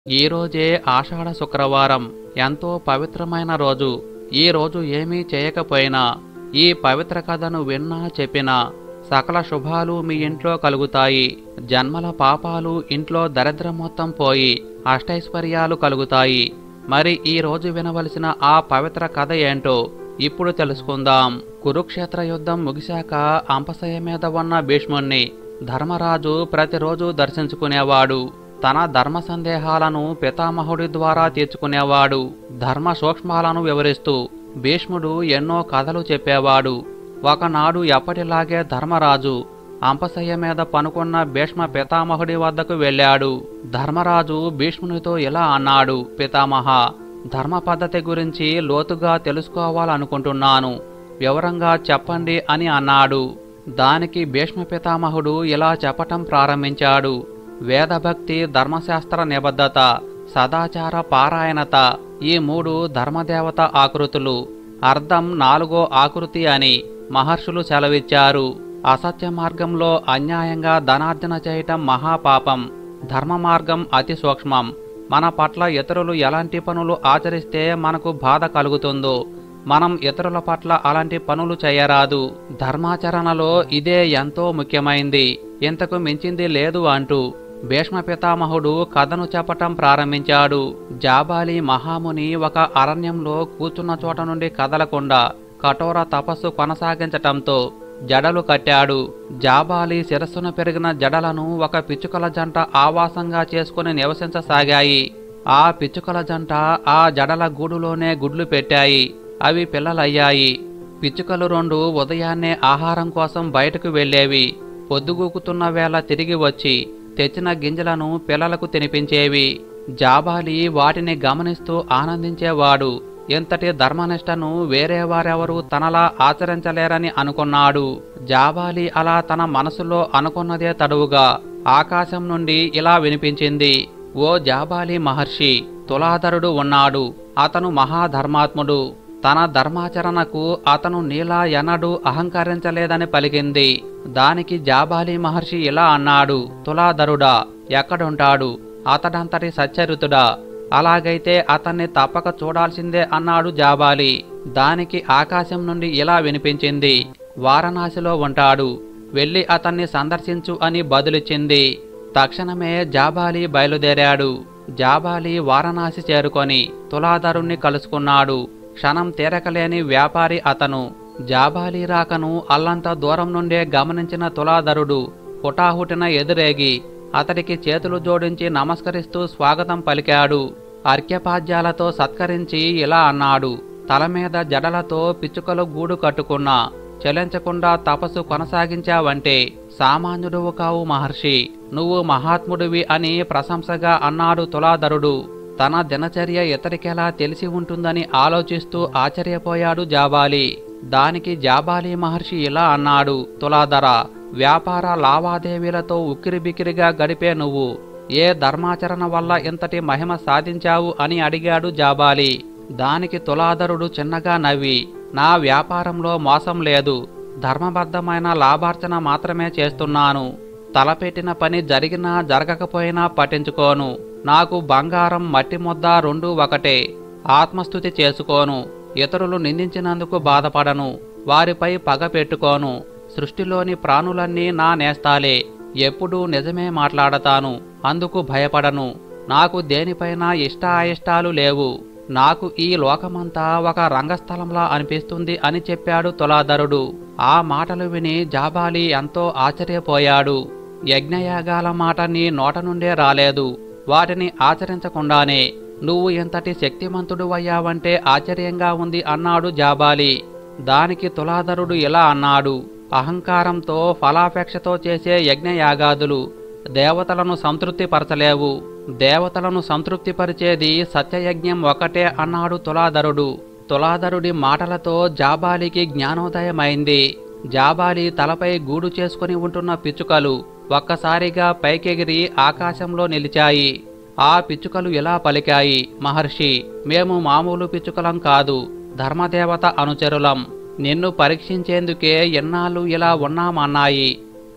ఈ రోజే ఆషాఢ శుక్రవారం ఎంతో పవిత్రమైన రోజు ఈ రోజు ఏమీ చేయకపోయినా ఈ పవిత్ర కథను విన్నా చెప్పినా సకల శుభాలు మీ ఇంట్లో కలుగుతాయి జన్మల పాపాలు ఇంట్లో దరిద్రం మొత్తం పోయి అష్టైశ్వర్యాలు కలుగుతాయి మరి ఈ రోజు వినవలసిన ఆ పవిత్ర కథ ఏంటో ఇప్పుడు తెలుసుకుందాం కురుక్షేత్ర యుద్ధం ముగిశాక అంపశయ మీద ఉన్న భీష్ముణ్ణి ధర్మరాజు ప్రతిరోజు దర్శించుకునేవాడు తన ధర్మ సందేహాలను పితామహుడి ద్వారా తీర్చుకునేవాడు ధర్మ సూక్ష్మాలను వివరిస్తూ భీష్ముడు ఎన్నో కథలు చెప్పేవాడు ఒకనాడు ఎప్పటిలాగే ధర్మరాజు అంపశయ్య మీద పనుకున్న భీష్మ పితామహుడి వద్దకు వెళ్ళాడు ధర్మరాజు భీష్మునితో ఇలా అన్నాడు పితామహ ధర్మ పద్ధతి గురించి లోతుగా తెలుసుకోవాలనుకుంటున్నాను వివరంగా చెప్పండి అని అన్నాడు దానికి భీష్మ పితామహుడు ఇలా చెప్పటం ప్రారంభించాడు వేదభక్తి ధర్మశాస్త్ర నిబద్ధత సదాచార పారాయణత ఈ మూడు ధర్మదేవత ఆకృతులు అర్థం నాలుగో ఆకృతి అని మహర్షులు సెలవిచ్చారు అసత్య మార్గంలో అన్యాయంగా ధనార్జన చేయటం మహాపాపం ధర్మ మార్గం అతి సూక్ష్మం మన పట్ల ఇతరులు ఎలాంటి పనులు ఆచరిస్తే మనకు బాధ కలుగుతుందో మనం ఇతరుల పట్ల అలాంటి పనులు చేయరాదు ధర్మాచరణలో ఇదే ఎంతో ముఖ్యమైంది ఇంతకు మించింది లేదు అంటూ భీష్మ పితామహుడు కథను చెప్పటం ప్రారంభించాడు జాబాలి మహాముని ఒక అరణ్యంలో కూర్చున్న చోట నుండి కదలకుండా కఠోర తపస్సు కొనసాగించటంతో జడలు కట్టాడు జాబాలి శిరస్సున పెరిగిన జడలను ఒక పిచ్చుకల జంట ఆవాసంగా చేసుకుని నివసించసాగాయి ఆ పిచ్చుకల జంట ఆ జడల గూడులోనే గుడ్లు పెట్టాయి అవి పిల్లలయ్యాయి పిచ్చుకలు రెండు ఉదయాన్నే ఆహారం కోసం బయటకు వెళ్ళేవి పొద్దుగూకుతున్న వేళ తిరిగి వచ్చి తెచ్చిన గింజలను పిల్లలకు తినిపించేవి జాబాలి వాటిని గమనిస్తూ ఆనందించేవాడు ఇంతటి ధర్మనిష్టను వేరే వారెవరూ తనలా ఆచరించలేరని అనుకున్నాడు జాబాలి అలా తన మనసులో అనుకున్నదే తడువుగా ఆకాశం నుండి ఇలా వినిపించింది ఓ జాబాలి మహర్షి తులాధరుడు ఉన్నాడు అతను మహాధర్మాత్ముడు తన ధర్మాచరణకు అతను నీలా ఎన్నడూ అహంకరించలేదని పలికింది దానికి జాబాలి మహర్షి ఇలా అన్నాడు తులాధరుడా ఎక్కడుంటాడు అతడంతటి సచ్చరితుడా అలాగైతే అతన్ని తప్పక చూడాల్సిందే అన్నాడు జాబాలి దానికి ఆకాశం నుండి ఇలా వినిపించింది వారణాసిలో ఉంటాడు వెళ్ళి అతన్ని సందర్శించు అని బదులిచ్చింది తక్షణమే జాబాలి బయలుదేరాడు జాబాలి వారణాసి చేరుకొని తులాధరుణ్ణి కలుసుకున్నాడు క్షణం తీరకలేని వ్యాపారి అతను జాబాలి రాకను అల్లంత దూరం నుండే గమనించిన తులాధరుడు హుటాహుటిన ఎదురేగి అతడికి చేతులు జోడించి నమస్కరిస్తూ స్వాగతం పలికాడు అర్ఘ్యపాద్యాలతో సత్కరించి ఇలా అన్నాడు తల మీద జడలతో పిచ్చుకలు గూడు కట్టుకున్నా చలించకుండా తపస్సు కొనసాగించావంటే సామాన్యుడువు కావు మహర్షి నువ్వు మహాత్ముడివి అని ప్రశంసగా అన్నాడు తులాధరుడు తన దినచర్య ఇతరికెలా తెలిసి ఉంటుందని ఆలోచిస్తూ ఆశ్చర్యపోయాడు జాబాలి దానికి జాబాలి మహర్షి ఇలా అన్నాడు తులాధర వ్యాపార లావాదేవీలతో ఉక్కిరిబిక్కిరిగా గడిపే నువ్వు ఏ ధర్మాచరణ వల్ల ఇంతటి మహిమ సాధించావు అని అడిగాడు జాబాలి దానికి తులాధరుడు చిన్నగా నవ్వి నా వ్యాపారంలో మోసం లేదు ధర్మబద్ధమైన లాభార్చన మాత్రమే చేస్తున్నాను తలపెట్టిన పని జరిగినా జరగకపోయినా పట్టించుకోను నాకు బంగారం మట్టి ముద్ద రెండు ఒకటే ఆత్మస్థుతి చేసుకోను ఇతరులు నిందించినందుకు బాధపడను వారిపై పగ పెట్టుకోను సృష్టిలోని ప్రాణులన్నీ నా నేస్తాలే ఎప్పుడూ నిజమే మాట్లాడతాను అందుకు భయపడను నాకు దేనిపైన ఇష్ట అయిష్టాలు లేవు నాకు ఈ లోకమంతా ఒక రంగస్థలంలా అనిపిస్తుంది అని చెప్పాడు తులాధరుడు ఆ మాటలు విని జాబాలి ఎంతో ఆశ్చర్యపోయాడు యజ్ఞయాగాల మాట నీ నోట నుండే రాలేదు వాటిని ఆచరించకుండానే నువ్వు ఇంతటి శక్తిమంతుడు అయ్యావంటే ఆశ్చర్యంగా ఉంది అన్నాడు జాబాలి దానికి తులాధరుడు ఇలా అన్నాడు అహంకారంతో ఫలాపేక్షతో చేసే యజ్ఞయాగాదులు దేవతలను సంతృప్తిపరచలేవు దేవతలను సంతృప్తిపరిచేది సత్యయజ్ఞం ఒకటే అన్నాడు తులాధరుడు తులాధరుడి మాటలతో జాబాలికి జ్ఞానోదయమైంది జాబాలి తలపై గూడు చేసుకుని ఉంటున్న పిచ్చుకలు ఒక్కసారిగా పైకెగిరి ఆకాశంలో నిలిచాయి ఆ పిచ్చుకలు ఇలా పలికాయి మహర్షి మేము మామూలు పిచ్చుకలం కాదు ధర్మదేవత అనుచరులం నిన్ను పరీక్షించేందుకే ఎన్నాళ్ళు ఇలా ఉన్నామన్నాయి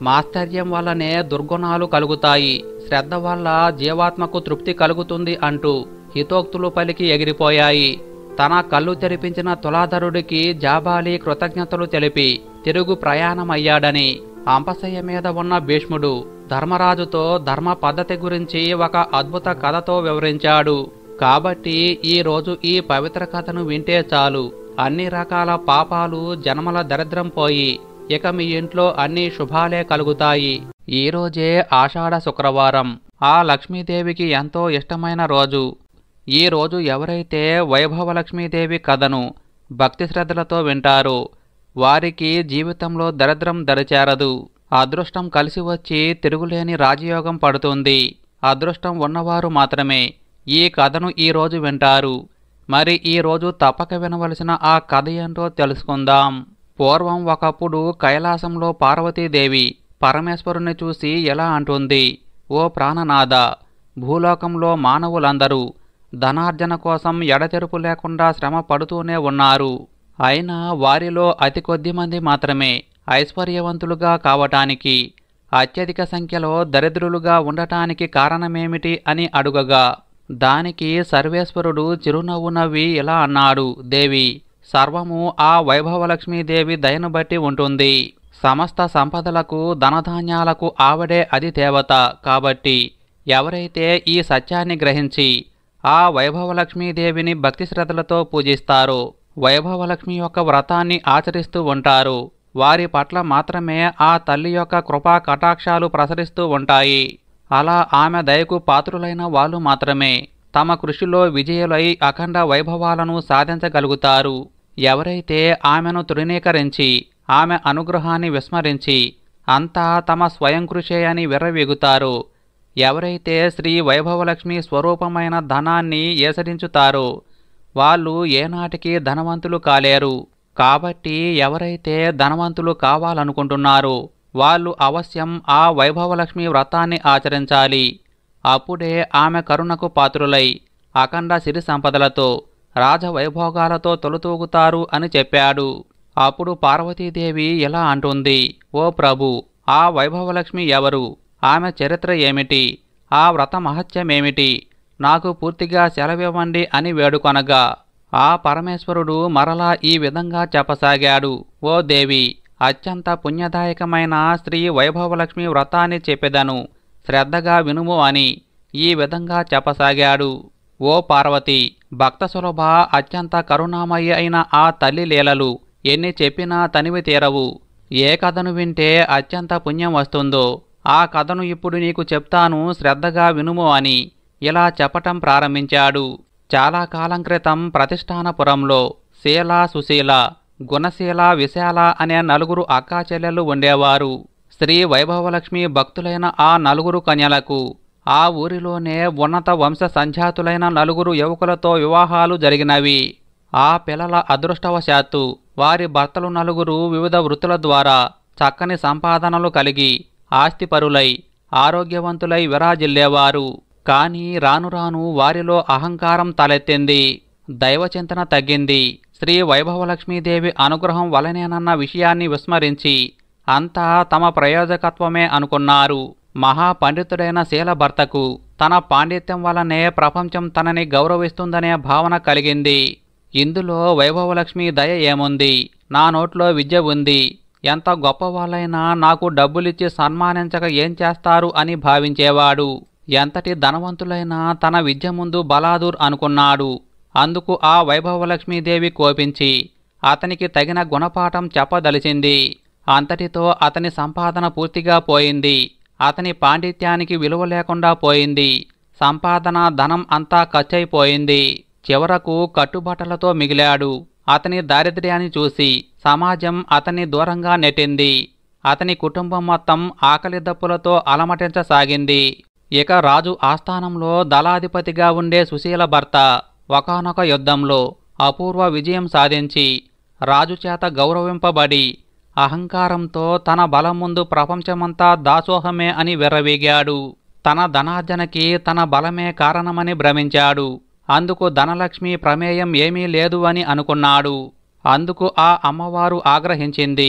మాశ్చర్యం వల్లనే దుర్గుణాలు కలుగుతాయి శ్రద్ధ వల్ల జీవాత్మకు తృప్తి కలుగుతుంది అంటూ హితోక్తులు పలికి ఎగిరిపోయాయి తన కళ్ళు తెరిపించిన తులాధరుడికి జాబాలి కృతజ్ఞతలు తెలిపి తిరుగు ప్రయాణమయ్యాడని అంపశయ్య మీద ఉన్న భీష్ముడు ధర్మరాజుతో ధర్మ పద్ధతి గురించి ఒక అద్భుత కథతో వివరించాడు కాబట్టి ఈ రోజు ఈ పవిత్ర కథను వింటే చాలు అన్ని రకాల పాపాలు జన్మల దరిద్రం పోయి ఇక మీ ఇంట్లో అన్ని శుభాలే కలుగుతాయి ఈ రోజే ఆషాఢ శుక్రవారం ఆ లక్ష్మీదేవికి ఎంతో ఇష్టమైన రోజు ఈ రోజు ఎవరైతే వైభవ లక్ష్మీదేవి కథను భక్తి శ్రద్ధలతో వింటారో వారికి జీవితంలో దరిద్రం దరిచేరదు అదృష్టం కలిసి వచ్చి తిరుగులేని రాజయోగం పడుతుంది అదృష్టం ఉన్నవారు మాత్రమే ఈ కథను ఈ రోజు వింటారు మరి ఈ రోజు తప్పక వినవలసిన ఆ కథ ఏంటో తెలుసుకుందాం పూర్వం ఒకప్పుడు కైలాసంలో పార్వతీదేవి పరమేశ్వరుని చూసి ఎలా అంటుంది ఓ ప్రాణనాథ భూలోకంలో మానవులందరూ ధనార్జన కోసం ఎడతెరుపు లేకుండా శ్రమ పడుతూనే ఉన్నారు అయినా వారిలో అతి కొద్ది మంది మాత్రమే ఐశ్వర్యవంతులుగా కావటానికి అత్యధిక సంఖ్యలో దరిద్రులుగా ఉండటానికి కారణమేమిటి అని అడుగగా దానికి సర్వేశ్వరుడు చిరునవ్వు నవ్వి ఇలా అన్నాడు దేవి సర్వము ఆ వైభవలక్ష్మీదేవి దయను బట్టి ఉంటుంది సమస్త సంపదలకు ధనధాన్యాలకు ఆవిడే అది దేవత కాబట్టి ఎవరైతే ఈ సత్యాన్ని గ్రహించి ఆ వైభవలక్ష్మీదేవిని భక్తి శ్రద్ధలతో పూజిస్తారో వైభవలక్ష్మి యొక్క వ్రతాన్ని ఆచరిస్తూ ఉంటారు వారి పట్ల మాత్రమే ఆ తల్లి యొక్క కృపా కటాక్షాలు ప్రసరిస్తూ ఉంటాయి అలా ఆమె దయకు పాత్రులైన వాళ్ళు మాత్రమే తమ కృషిలో విజయులై అఖండ వైభవాలను సాధించగలుగుతారు ఎవరైతే ఆమెను తృణీకరించి ఆమె అనుగ్రహాన్ని విస్మరించి అంతా తమ స్వయం కృషే అని విర్రవీగుతారో ఎవరైతే శ్రీ వైభవలక్ష్మి స్వరూపమైన ధనాన్ని ఏసరించుతారో వాళ్ళు ఏనాటికి ధనవంతులు కాలేరు కాబట్టి ఎవరైతే ధనవంతులు కావాలనుకుంటున్నారో వాళ్ళు అవశ్యం ఆ వైభవలక్ష్మి వ్రతాన్ని ఆచరించాలి అప్పుడే ఆమె కరుణకు పాత్రులై అఖండ సిరి సంపదలతో రాజవైభోగాలతో తొలుతూగుతారు అని చెప్పాడు అప్పుడు పార్వతీదేవి ఇలా అంటుంది ఓ ప్రభు ఆ వైభవలక్ష్మి ఎవరు ఆమె చరిత్ర ఏమిటి ఆ వ్రత మహత్యమేమిటి నాకు పూర్తిగా సెలవివ్వండి అని వేడుకొనగా ఆ పరమేశ్వరుడు మరలా ఈ విధంగా చెప్పసాగాడు ఓ దేవి అత్యంత పుణ్యదాయకమైన శ్రీ వైభవలక్ష్మి వ్రతాన్ని చెప్పెదను శ్రద్ధగా వినుము అని ఈ విధంగా చెప్పసాగాడు ఓ పార్వతి భక్త సులభ అత్యంత కరుణామయ్య అయిన ఆ తల్లి లీలలు ఎన్ని చెప్పినా తనివి తీరవు ఏ కథను వింటే అత్యంత పుణ్యం వస్తుందో ఆ కథను ఇప్పుడు నీకు చెప్తాను శ్రద్ధగా వినుము అని ఇలా చెప్పటం ప్రారంభించాడు చాలా కాలం క్రితం ప్రతిష్టానపురంలో శీల సుశీల గుణశీల విశాల అనే నలుగురు అక్కా చెల్లెళ్ళు ఉండేవారు శ్రీ వైభవలక్ష్మి భక్తులైన ఆ నలుగురు కన్యలకు ఆ ఊరిలోనే ఉన్నత వంశ సంజాతులైన నలుగురు యువకులతో వివాహాలు జరిగినవి ఆ పిల్లల అదృష్టవశాత్తు వారి భర్తలు నలుగురు వివిధ వృత్తుల ద్వారా చక్కని సంపాదనలు కలిగి ఆస్తిపరులై ఆరోగ్యవంతులై విరాజిల్లేవారు కాని రాను రాను వారిలో అహంకారం తలెత్తింది దైవచింతన తగ్గింది శ్రీ వైభవలక్ష్మీదేవి అనుగ్రహం వలనేనన్న విషయాన్ని విస్మరించి అంతా తమ ప్రయోజకత్వమే అనుకున్నారు మహాపండితుడైన శీలభర్తకు తన పాండిత్యం వలనే ప్రపంచం తనని గౌరవిస్తుందనే భావన కలిగింది ఇందులో వైభవలక్ష్మి దయ ఏముంది నా నోట్లో విద్య ఉంది ఎంత గొప్పవాళ్ళైనా నాకు డబ్బులిచ్చి సన్మానించక ఏం చేస్తారు అని భావించేవాడు ఎంతటి ధనవంతులైనా తన విద్య ముందు బలాదూర్ అనుకున్నాడు అందుకు ఆ వైభవలక్ష్మీదేవి కోపించి అతనికి తగిన గుణపాఠం చెప్పదలిచింది అంతటితో అతని సంపాదన పూర్తిగా పోయింది అతని పాండిత్యానికి విలువ లేకుండా పోయింది సంపాదన ధనం అంతా ఖర్చయిపోయింది చివరకు కట్టుబట్టలతో మిగిలాడు అతని దారిద్ర్యాన్ని చూసి సమాజం అతన్ని దూరంగా నెట్టింది అతని కుటుంబం మొత్తం ఆకలి దప్పులతో అలమటించసాగింది ఇక రాజు ఆస్థానంలో దళాధిపతిగా ఉండే సుశీల భర్త ఒకానొక యుద్ధంలో అపూర్వ విజయం సాధించి రాజు చేత గౌరవింపబడి అహంకారంతో తన బలం ముందు ప్రపంచమంతా దాసోహమే అని విర్రవీగాడు తన ధనార్జనకి తన బలమే కారణమని భ్రమించాడు అందుకు ధనలక్ష్మి ప్రమేయం ఏమీ లేదు అని అనుకున్నాడు అందుకు ఆ అమ్మవారు ఆగ్రహించింది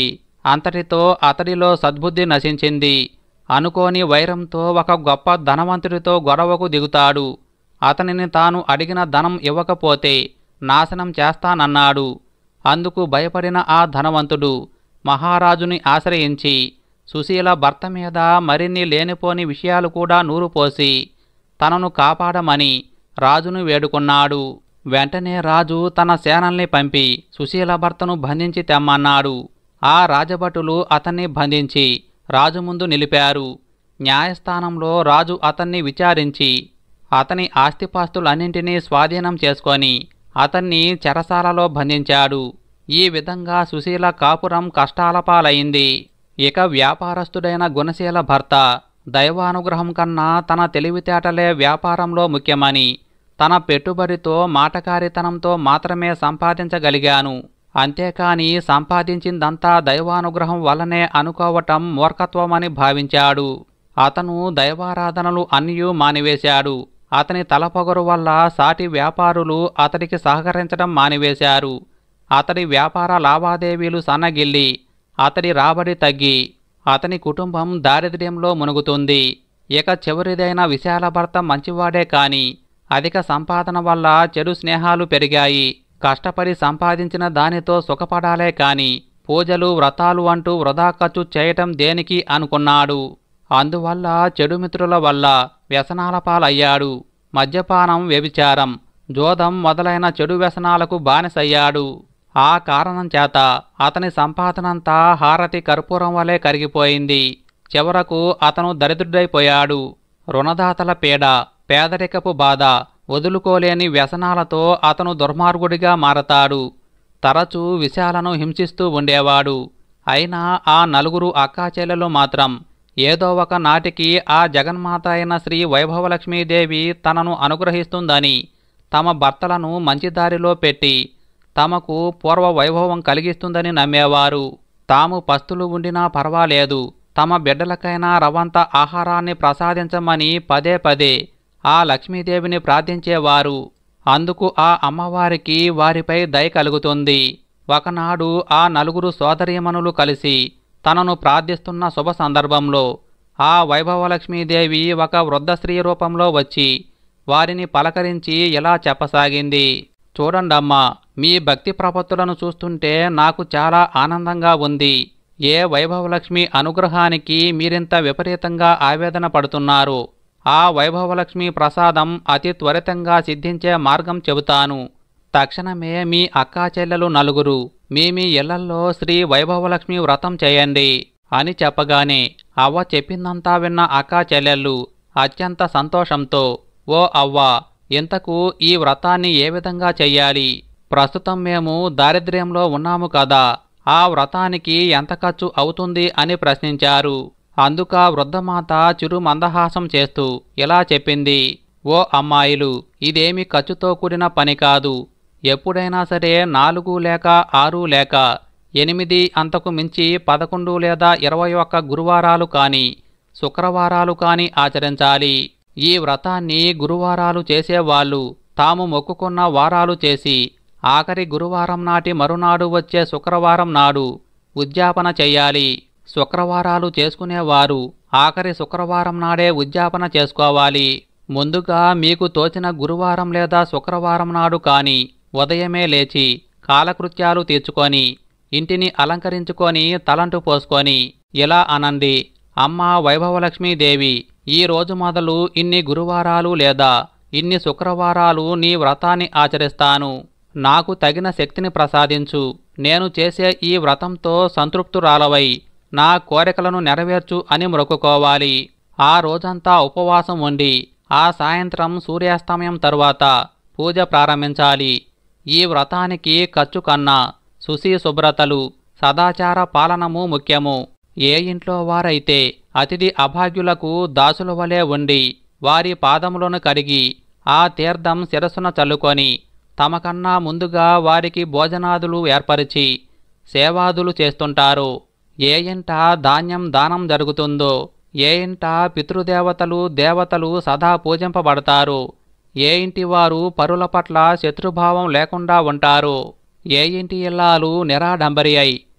అంతటితో అతడిలో సద్బుద్ధి నశించింది అనుకోని వైరంతో ఒక గొప్ప ధనవంతుడితో గొడవకు దిగుతాడు అతనిని తాను అడిగిన ధనం ఇవ్వకపోతే నాశనం చేస్తానన్నాడు అందుకు భయపడిన ఆ ధనవంతుడు మహారాజుని ఆశ్రయించి సుశీల భర్త మీద మరిన్ని లేనిపోని విషయాలు కూడా నూరుపోసి తనను కాపాడమని రాజును వేడుకున్నాడు వెంటనే రాజు తన సేనల్ని పంపి సుశీల భర్తను బంధించి తెమ్మన్నాడు ఆ రాజభటులు అతన్ని బంధించి రాజు ముందు నిలిపారు న్యాయస్థానంలో రాజు అతన్ని విచారించి అతని ఆస్తిపాస్తులన్నింటినీ స్వాధీనం చేసుకొని అతన్ని చెరసాలలో బంధించాడు ఈ విధంగా సుశీల కాపురం కష్టాల పాలైంది ఇక వ్యాపారస్తుడైన గుణశీల భర్త దైవానుగ్రహం కన్నా తన తెలివితేటలే వ్యాపారంలో ముఖ్యమని తన పెట్టుబడితో మాటకారితనంతో మాత్రమే సంపాదించగలిగాను అంతేకాని సంపాదించిందంతా దైవానుగ్రహం వల్లనే అనుకోవటం మూర్ఖత్వమని భావించాడు అతను దైవారాధనలు అన్నియూ మానివేశాడు అతని తలపొగరు వల్ల సాటి వ్యాపారులు అతడికి సహకరించడం మానివేశారు అతడి వ్యాపార లావాదేవీలు సన్నగిల్లి అతడి రాబడి తగ్గి అతని కుటుంబం దారిద్ర్యంలో మునుగుతుంది ఇక చివరిదైన విశాల భర్త మంచివాడే కాని అధిక సంపాదన వల్ల చెడు స్నేహాలు పెరిగాయి కష్టపడి సంపాదించిన దానితో సుఖపడాలే కాని పూజలు వ్రతాలు అంటూ వృధా ఖర్చు చేయటం దేనికి అనుకున్నాడు అందువల్ల చెడు మిత్రుల వల్ల వ్యసనాల పాలయ్యాడు మద్యపానం వ్యభిచారం జోదం మొదలైన చెడు వ్యసనాలకు బానిసయ్యాడు ఆ కారణం చేత అతని సంపాదనంతా హారతి కర్పూరం వలె కరిగిపోయింది చివరకు అతను దరిద్రుడైపోయాడు రుణదాతల పీడ పేదరికపు బాధ వదులుకోలేని వ్యసనాలతో అతను దుర్మార్గుడిగా మారతాడు తరచూ విశాలను హింసిస్తూ ఉండేవాడు అయినా ఆ నలుగురు అక్కాచెల్లెలు మాత్రం ఏదో ఒక నాటికి ఆ జగన్మాత అయిన శ్రీ వైభవలక్ష్మీదేవి తనను అనుగ్రహిస్తుందని తమ భర్తలను మంచి దారిలో పెట్టి తమకు పూర్వ వైభవం కలిగిస్తుందని నమ్మేవారు తాము పస్తులు ఉండినా పర్వాలేదు తమ బిడ్డలకైనా రవంత ఆహారాన్ని ప్రసాదించమని పదే పదే ఆ లక్ష్మీదేవిని ప్రార్థించేవారు అందుకు ఆ అమ్మవారికి వారిపై దయ కలుగుతుంది ఒకనాడు ఆ నలుగురు సోదరీమణులు కలిసి తనను ప్రార్థిస్తున్న శుభ సందర్భంలో ఆ వైభవలక్ష్మీదేవి ఒక వృద్ధ స్త్రీ రూపంలో వచ్చి వారిని పలకరించి ఇలా చెప్పసాగింది చూడండమ్మా మీ భక్తి ప్రపత్తులను చూస్తుంటే నాకు చాలా ఆనందంగా ఉంది ఏ వైభవలక్ష్మి అనుగ్రహానికి మీరింత విపరీతంగా ఆవేదన పడుతున్నారు ఆ వైభవలక్ష్మి ప్రసాదం అతి త్వరితంగా సిద్ధించే మార్గం చెబుతాను తక్షణమే మీ అక్కా చెల్లెలు నలుగురు మీ మీ ఇళ్లల్లో శ్రీ వైభవలక్ష్మి వ్రతం చేయండి అని చెప్పగానే అవ్వ చెప్పిందంతా విన్న అక్కా చెల్లెళ్ళు అత్యంత సంతోషంతో ఓ అవ్వ ఇంతకు ఈ వ్రతాన్ని ఏ విధంగా చెయ్యాలి ప్రస్తుతం మేము దారిద్ర్యంలో ఉన్నాము కదా ఆ వ్రతానికి ఎంత ఖర్చు అవుతుంది అని ప్రశ్నించారు అందుక వృద్ధమాత చిరు మందహాసం చేస్తూ ఇలా చెప్పింది ఓ అమ్మాయిలు ఇదేమి ఖర్చుతో కూడిన పని కాదు ఎప్పుడైనా సరే నాలుగు లేక ఆరు లేక ఎనిమిది అంతకు మించి పదకొండు లేదా ఇరవై ఒక్క గురువారాలు కాని శుక్రవారాలు కాని ఆచరించాలి ఈ వ్రతాన్ని గురువారాలు చేసేవాళ్ళు తాము మొక్కుకున్న వారాలు చేసి ఆఖరి గురువారం నాటి మరునాడు వచ్చే శుక్రవారం నాడు ఉద్యాపన చెయ్యాలి శుక్రవారాలు చేసుకునేవారు ఆఖరి శుక్రవారం నాడే ఉద్యాపన చేసుకోవాలి ముందుగా మీకు తోచిన గురువారం లేదా శుక్రవారం నాడు కాని ఉదయమే లేచి కాలకృత్యాలు తీర్చుకొని ఇంటిని అలంకరించుకొని తలంటు పోసుకొని ఇలా అనండి అమ్మ వైభవలక్ష్మీదేవి ఈ రోజు మొదలు ఇన్ని గురువారాలు లేదా ఇన్ని శుక్రవారాలు నీ వ్రతాన్ని ఆచరిస్తాను నాకు తగిన శక్తిని ప్రసాదించు నేను చేసే ఈ వ్రతంతో సంతృప్తురాలవై నా కోరికలను నెరవేర్చు అని మొక్కుకోవాలి ఆ రోజంతా ఉపవాసం ఉండి ఆ సాయంత్రం సూర్యాస్తమయం తరువాత పూజ ప్రారంభించాలి ఈ వ్రతానికి ఖర్చు కన్నా శుచి శుభ్రతలు సదాచార పాలనము ముఖ్యము ఏ ఇంట్లో వారైతే అతిథి అభాగ్యులకు దాసుల వలె ఉండి వారి పాదములను కడిగి ఆ తీర్థం శిరస్సున చల్లుకొని తమకన్నా ముందుగా వారికి భోజనాదులు ఏర్పరిచి సేవాదులు చేస్తుంటారు ఏ ఇంట ధాన్యం దానం జరుగుతుందో ఏ ఇంట పితృదేవతలు దేవతలు సదా పూజింపబడతారు ఏ ఇంటి వారు పరుల పట్ల శత్రుభావం లేకుండా ఉంటారు ఏ ఇంటి ఇల్లాలు నిరాడంబరి అయి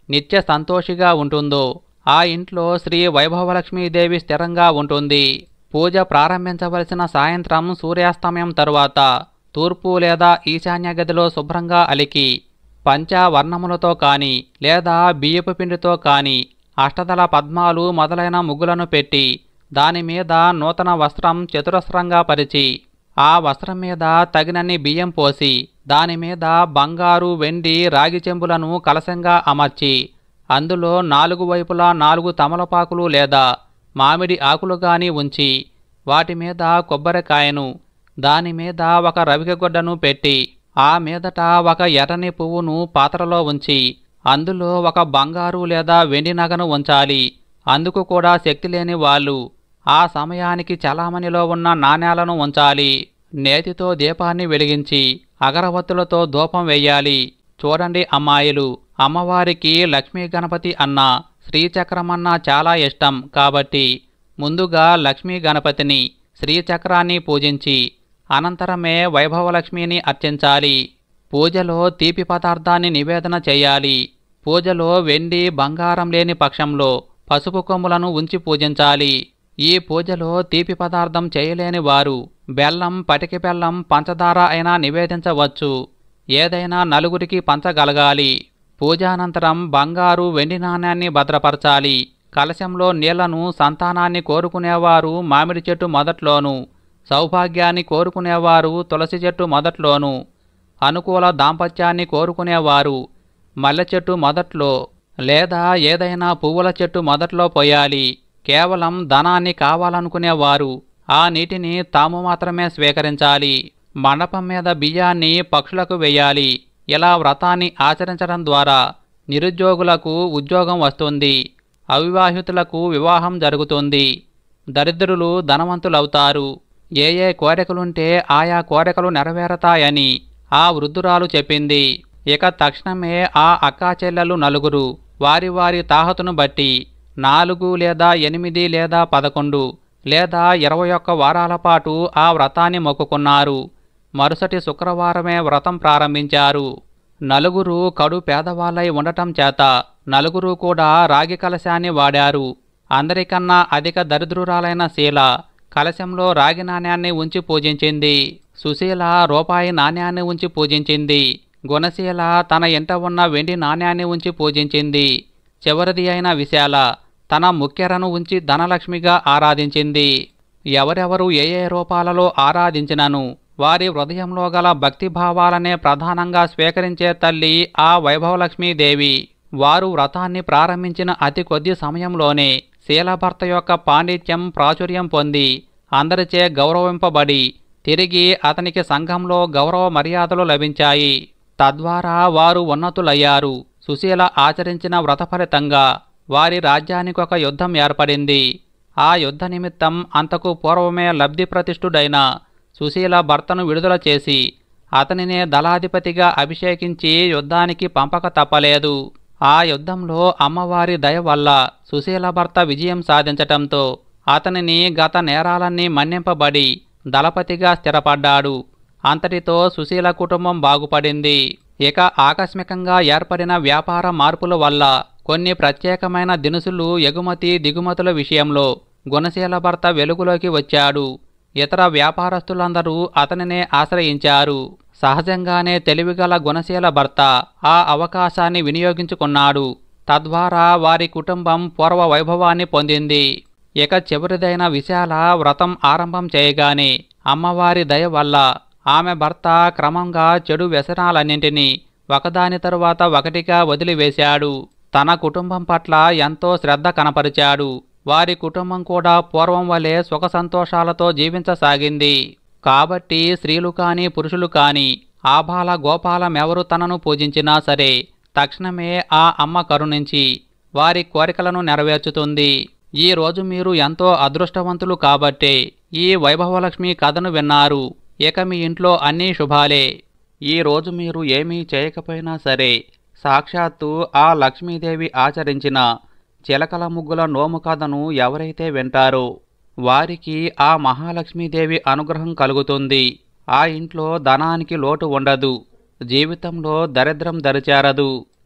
నిత్య సంతోషిగా ఉంటుందో ఆ ఇంట్లో శ్రీ వైభవలక్ష్మీదేవి స్థిరంగా ఉంటుంది పూజ ప్రారంభించవలసిన సాయంత్రం సూర్యాస్తమయం తరువాత తూర్పు లేదా ఈశాన్య గదిలో శుభ్రంగా అలికి పంచావర్ణములతో కాని లేదా బియ్యపు పిండితో కాని అష్టదళ పద్మాలు మొదలైన ముగ్గులను పెట్టి దాని మీద నూతన వస్త్రం చతురస్రంగా పరిచి ఆ వస్త్రం మీద తగినన్ని బియ్యం పోసి దాని మీద బంగారు వెండి రాగి చెంబులను కలశంగా అమర్చి అందులో నాలుగు వైపులా నాలుగు తమలపాకులు లేదా మామిడి ఆకులు గాని ఉంచి వాటి మీద కొబ్బరికాయను దాని మీద ఒక రవిక గుడ్డను పెట్టి ఆ మీదట ఒక ఎర్రని పువ్వును పాత్రలో ఉంచి అందులో ఒక బంగారు లేదా వెండి నగను ఉంచాలి అందుకు కూడా శక్తి లేని వాళ్ళు ఆ సమయానికి చలామణిలో ఉన్న నాణేలను ఉంచాలి నేతితో దీపాన్ని వెలిగించి అగరవత్తులతో ధూపం వెయ్యాలి చూడండి అమ్మాయిలు అమ్మవారికి లక్ష్మీ గణపతి అన్న శ్రీచక్రమన్న చాలా ఇష్టం కాబట్టి ముందుగా లక్ష్మీ గణపతిని శ్రీచక్రాన్ని పూజించి అనంతరమే వైభవలక్ష్మిని అర్చించాలి పూజలో తీపి పదార్థాన్ని నివేదన చేయాలి పూజలో వెండి బంగారం లేని పక్షంలో పసుపు కొమ్ములను ఉంచి పూజించాలి ఈ పూజలో తీపి పదార్థం చేయలేని వారు బెల్లం పటికి బెల్లం పంచదార అయినా నివేదించవచ్చు ఏదైనా నలుగురికి పంచగలగాలి పూజానంతరం బంగారు వెండి నాణ్యాన్ని భద్రపరచాలి కలశంలో నీళ్లను సంతానాన్ని కోరుకునేవారు మామిడి చెట్టు మొదట్లోనూ సౌభాగ్యాన్ని కోరుకునేవారు తులసి చెట్టు మొదట్లోనూ అనుకూల దాంపత్యాన్ని కోరుకునేవారు మల్లె చెట్టు మొదట్లో లేదా ఏదైనా పువ్వుల చెట్టు మొదట్లో పోయాలి కేవలం ధనాన్ని కావాలనుకునేవారు ఆ నీటిని తాము మాత్రమే స్వీకరించాలి మండపం మీద బియ్యాన్ని పక్షులకు వేయాలి ఇలా వ్రతాన్ని ఆచరించడం ద్వారా నిరుద్యోగులకు ఉద్యోగం వస్తుంది అవివాహితులకు వివాహం జరుగుతుంది దరిద్రులు ధనవంతులవుతారు ఏ ఏ కోరికలుంటే ఆయా కోరికలు నెరవేరతాయని ఆ వృద్ధురాలు చెప్పింది ఇక తక్షణమే ఆ అక్కా చెల్లెలు నలుగురు వారి వారి తాహతును బట్టి నాలుగు లేదా ఎనిమిది లేదా పదకొండు లేదా ఇరవై ఒక్క వారాల పాటు ఆ వ్రతాన్ని మొక్కుకున్నారు మరుసటి శుక్రవారమే వ్రతం ప్రారంభించారు నలుగురు కడు పేదవాళ్ళై ఉండటం చేత నలుగురు కూడా రాగి కలశాన్ని వాడారు అందరికన్నా అధిక దరిద్రురాలైన శీల కలశంలో రాగి నాణ్యాన్ని ఉంచి పూజించింది సుశీల రూపాయి నాణ్యాన్ని ఉంచి పూజించింది గుణశీల తన ఇంట ఉన్న వెండి నాణ్యాన్ని ఉంచి పూజించింది చివరిది అయిన విశాల తన ముఖ్యరను ఉంచి ధనలక్ష్మిగా ఆరాధించింది ఎవరెవరు ఏ ఏ రూపాలలో ఆరాధించినను వారి హృదయంలో గల భక్తిభావాలనే ప్రధానంగా స్వీకరించే తల్లి ఆ వైభవలక్ష్మీదేవి వారు వ్రతాన్ని ప్రారంభించిన అతి కొద్ది సమయంలోనే శీలభర్త యొక్క పాండిత్యం ప్రాచుర్యం పొంది అందరిచే గౌరవింపబడి తిరిగి అతనికి సంఘంలో గౌరవ మర్యాదలు లభించాయి తద్వారా వారు ఉన్నతులయ్యారు సుశీల ఆచరించిన వ్రత ఫలితంగా వారి రాజ్యానికి ఒక యుద్ధం ఏర్పడింది ఆ యుద్ధ నిమిత్తం అంతకు పూర్వమే లబ్ధి ప్రతిష్ఠుడైన సుశీల భర్తను విడుదల చేసి అతనినే దళాధిపతిగా అభిషేకించి యుద్ధానికి పంపక తప్పలేదు ఆ యుద్ధంలో అమ్మవారి దయ వల్ల సుశీల భర్త విజయం సాధించటంతో అతనిని గత నేరాలన్నీ మన్నింపబడి దళపతిగా స్థిరపడ్డాడు అంతటితో సుశీల కుటుంబం బాగుపడింది ఇక ఆకస్మికంగా ఏర్పడిన వ్యాపార మార్పుల వల్ల కొన్ని ప్రత్యేకమైన దినుసులు ఎగుమతి దిగుమతుల విషయంలో గుణశీల భర్త వెలుగులోకి వచ్చాడు ఇతర వ్యాపారస్తులందరూ అతనినే ఆశ్రయించారు సహజంగానే తెలివిగల గుణశీల భర్త ఆ అవకాశాన్ని వినియోగించుకున్నాడు తద్వారా వారి కుటుంబం పూర్వ వైభవాన్ని పొందింది ఇక చివరిదైన విశాల వ్రతం ఆరంభం చేయగానే అమ్మవారి దయ వల్ల ఆమె భర్త క్రమంగా చెడు వ్యసనాలన్నింటినీ ఒకదాని తరువాత ఒకటిగా వదిలివేశాడు తన కుటుంబం పట్ల ఎంతో శ్రద్ధ కనపరిచాడు వారి కుటుంబం కూడా పూర్వం వలె సుఖ సంతోషాలతో జీవించసాగింది కాబట్టి స్త్రీలు కాని పురుషులు కాని ఆబాల గోపాలమెవరు తనను పూజించినా సరే తక్షణమే ఆ అమ్మ కరుణించి వారి కోరికలను నెరవేర్చుతుంది ఈ రోజు మీరు ఎంతో అదృష్టవంతులు కాబట్టే ఈ వైభవలక్ష్మి కథను విన్నారు ఇక మీ ఇంట్లో అన్నీ శుభాలే ఈ రోజు మీరు ఏమీ చేయకపోయినా సరే సాక్షాత్తు ఆ లక్ష్మీదేవి ఆచరించిన చిలకల ముగ్గుల నోము కథను ఎవరైతే వింటారో వారికి ఆ మహాలక్ష్మీదేవి అనుగ్రహం కలుగుతుంది ఆ ఇంట్లో ధనానికి లోటు ఉండదు జీవితంలో దరిద్రం దరిచేరదు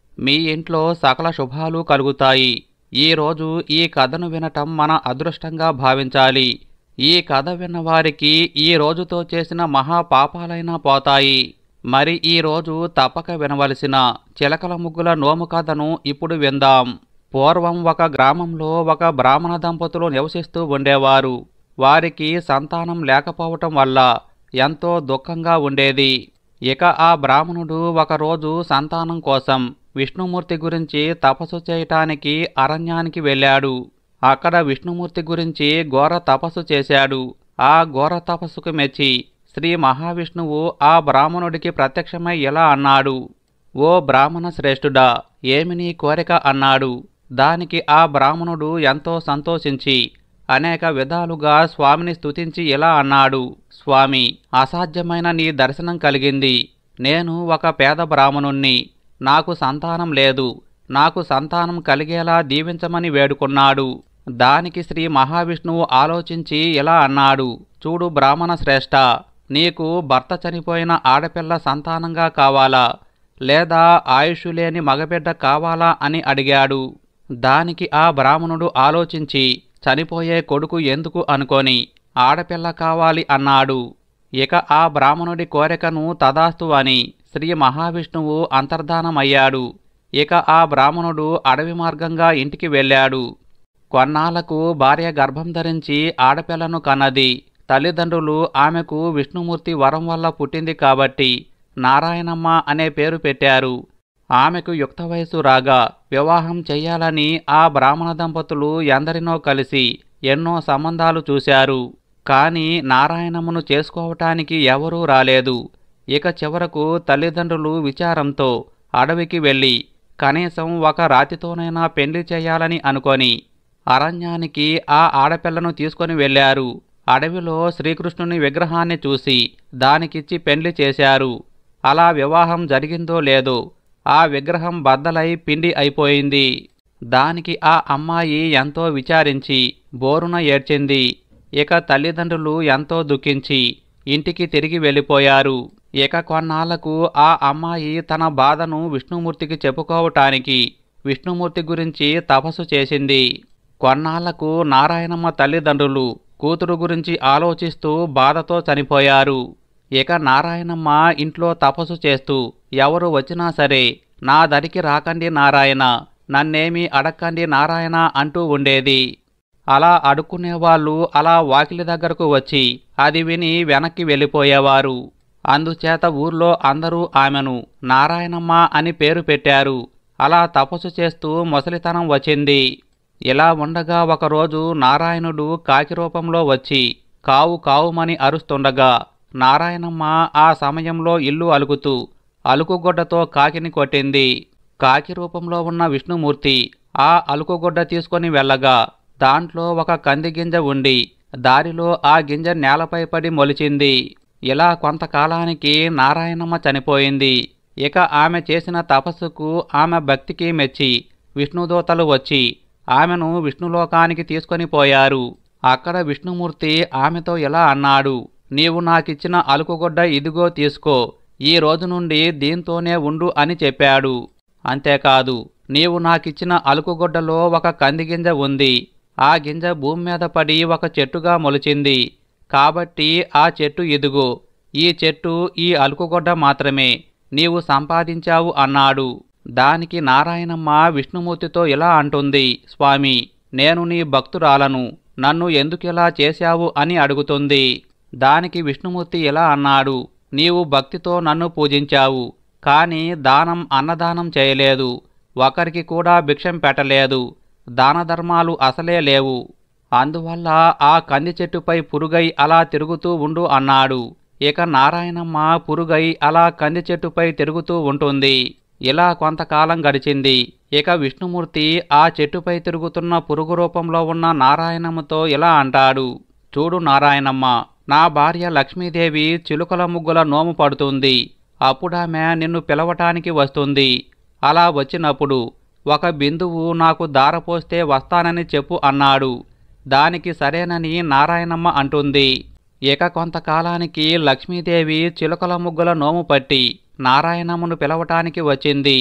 మీ ఇంట్లో సకల శుభాలు కలుగుతాయి ఈరోజు ఈ కథను వినటం మన అదృష్టంగా భావించాలి ఈ కథ విన్నవారికి ఈ రోజుతో చేసిన మహాపాపాలైనా పోతాయి మరి ఈ రోజు తప్పక వినవలసిన చిలకల ముగ్గుల నోము కథను ఇప్పుడు విందాం పూర్వం ఒక గ్రామంలో ఒక బ్రాహ్మణ దంపతులు నివసిస్తూ ఉండేవారు వారికి సంతానం లేకపోవటం వల్ల ఎంతో దుఃఖంగా ఉండేది ఇక ఆ బ్రాహ్మణుడు ఒకరోజు సంతానం కోసం విష్ణుమూర్తి గురించి తపస్సు చేయటానికి అరణ్యానికి వెళ్ళాడు అక్కడ విష్ణుమూర్తి గురించి ఘోర తపస్సు చేశాడు ఆ ఘోర తపస్సుకు మెచ్చి శ్రీ మహావిష్ణువు ఆ బ్రాహ్మణుడికి ప్రత్యక్షమై ఇలా అన్నాడు ఓ బ్రాహ్మణ శ్రేష్ఠుడా ఏమి నీ కోరిక అన్నాడు దానికి ఆ బ్రాహ్మణుడు ఎంతో సంతోషించి అనేక విధాలుగా స్వామిని స్తుతించి ఇలా అన్నాడు స్వామి అసాధ్యమైన నీ దర్శనం కలిగింది నేను ఒక పేద బ్రాహ్మణుణ్ణి నాకు సంతానం లేదు నాకు సంతానం కలిగేలా దీవించమని వేడుకున్నాడు దానికి శ్రీ మహావిష్ణువు ఆలోచించి ఇలా అన్నాడు చూడు బ్రాహ్మణ శ్రేష్ఠ నీకు భర్త చనిపోయిన ఆడపిల్ల సంతానంగా కావాలా లేదా ఆయుష్ లేని మగబిడ్డ కావాలా అని అడిగాడు దానికి ఆ బ్రాహ్మణుడు ఆలోచించి చనిపోయే కొడుకు ఎందుకు అనుకొని ఆడపిల్ల కావాలి అన్నాడు ఇక ఆ బ్రాహ్మణుడి కోరికను తదాస్తు అని శ్రీ మహావిష్ణువు అంతర్ధానమయ్యాడు ఇక ఆ బ్రాహ్మణుడు అడవి మార్గంగా ఇంటికి వెళ్ళాడు కొన్నాళ్లకు భార్య గర్భం ధరించి ఆడపిల్లను కన్నది తల్లిదండ్రులు ఆమెకు విష్ణుమూర్తి వరం వల్ల పుట్టింది కాబట్టి నారాయణమ్మ అనే పేరు పెట్టారు ఆమెకు యుక్త వయసు రాగా వివాహం చెయ్యాలని ఆ బ్రాహ్మణ దంపతులు ఎందరినో కలిసి ఎన్నో సంబంధాలు చూశారు కాని నారాయణమ్మను చేసుకోవటానికి ఎవరూ రాలేదు ఇక చివరకు తల్లిదండ్రులు విచారంతో అడవికి వెళ్ళి కనీసం ఒక రాతితోనైనా పెళ్లి చేయాలని అనుకొని అరణ్యానికి ఆ ఆడపిల్లను తీసుకొని వెళ్ళారు అడవిలో శ్రీకృష్ణుని విగ్రహాన్ని చూసి దానికిచ్చి పెండ్లి చేశారు అలా వివాహం జరిగిందో లేదో ఆ విగ్రహం బద్దలై పిండి అయిపోయింది దానికి ఆ అమ్మాయి ఎంతో విచారించి బోరున ఏడ్చింది ఇక తల్లిదండ్రులు ఎంతో దుఃఖించి ఇంటికి తిరిగి వెళ్ళిపోయారు ఇక కొన్నాళ్లకు ఆ అమ్మాయి తన బాధను విష్ణుమూర్తికి చెప్పుకోవటానికి విష్ణుమూర్తి గురించి తపస్సు చేసింది కొన్నాళ్లకు నారాయణమ్మ తల్లిదండ్రులు కూతురు గురించి ఆలోచిస్తూ బాధతో చనిపోయారు ఇక నారాయణమ్మ ఇంట్లో తపస్సు చేస్తూ ఎవరు వచ్చినా సరే నా దరికి రాకండి నారాయణ నన్నేమీ అడక్కండి నారాయణ అంటూ ఉండేది అలా అడుక్కునేవాళ్ళు అలా వాకిలి దగ్గరకు వచ్చి అది విని వెనక్కి వెళ్ళిపోయేవారు అందుచేత ఊర్లో అందరూ ఆమెను నారాయణమ్మ అని పేరు పెట్టారు అలా తపస్సు చేస్తూ ముసలితనం వచ్చింది ఇలా ఉండగా ఒకరోజు నారాయణుడు కాకి రూపంలో వచ్చి కావు కావుమని అరుస్తుండగా నారాయణమ్మ ఆ సమయంలో ఇల్లు అలుకుతూ అలుకుగొడ్డతో కాకిని కొట్టింది కాకి రూపంలో ఉన్న విష్ణుమూర్తి ఆ అలుకుగొడ్డ తీసుకొని వెళ్ళగా దాంట్లో ఒక కంది గింజ ఉండి దారిలో ఆ గింజ నేలపై పడి మొలిచింది ఇలా కొంతకాలానికి నారాయణమ్మ చనిపోయింది ఇక ఆమె చేసిన తపస్సుకు ఆమె భక్తికి మెచ్చి విష్ణుదూతలు వచ్చి ఆమెను విష్ణులోకానికి తీసుకొని పోయారు అక్కడ విష్ణుమూర్తి ఆమెతో ఇలా అన్నాడు నీవు నాకిచ్చిన అలుకుగొడ్డ ఇదిగో తీసుకో ఈ రోజు నుండి దీంతోనే ఉండు అని చెప్పాడు అంతేకాదు నీవు నాకిచ్చిన అలుకుగొడ్డలో ఒక కందిగింజ ఉంది ఆ గింజ భూమి మీద పడి ఒక చెట్టుగా మొలిచింది కాబట్టి ఆ చెట్టు ఇదిగో ఈ చెట్టు ఈ అలుకుగొడ్డ మాత్రమే నీవు సంపాదించావు అన్నాడు దానికి నారాయణమ్మ విష్ణుమూర్తితో ఇలా అంటుంది స్వామి నేను నీ భక్తురాలను నన్ను ఎందుకిలా చేశావు అని అడుగుతుంది దానికి విష్ణుమూర్తి ఇలా అన్నాడు నీవు భక్తితో నన్ను పూజించావు కాని దానం అన్నదానం చేయలేదు ఒకరికి కూడా భిక్షం పెట్టలేదు దానధర్మాలు అసలే లేవు అందువల్ల ఆ కంది చెట్టుపై పురుగై అలా తిరుగుతూ ఉండు అన్నాడు ఇక నారాయణమ్మ పురుగై అలా కంది చెట్టుపై తిరుగుతూ ఉంటుంది ఇలా కొంతకాలం గడిచింది ఇక విష్ణుమూర్తి ఆ చెట్టుపై తిరుగుతున్న పురుగు రూపంలో ఉన్న నారాయణమ్మతో ఇలా అంటాడు చూడు నారాయణమ్మ నా భార్య లక్ష్మీదేవి చిలుకల ముగ్గుల నోము పడుతుంది అప్పుడామె నిన్ను పిలవటానికి వస్తుంది అలా వచ్చినప్పుడు ఒక బిందువు నాకు దారపోస్తే వస్తానని చెప్పు అన్నాడు దానికి సరేనని నారాయణమ్మ అంటుంది ఇక కొంతకాలానికి లక్ష్మీదేవి చిలుకల ముగ్గుల నోము పట్టి నారాయణమ్మను పిలవటానికి వచ్చింది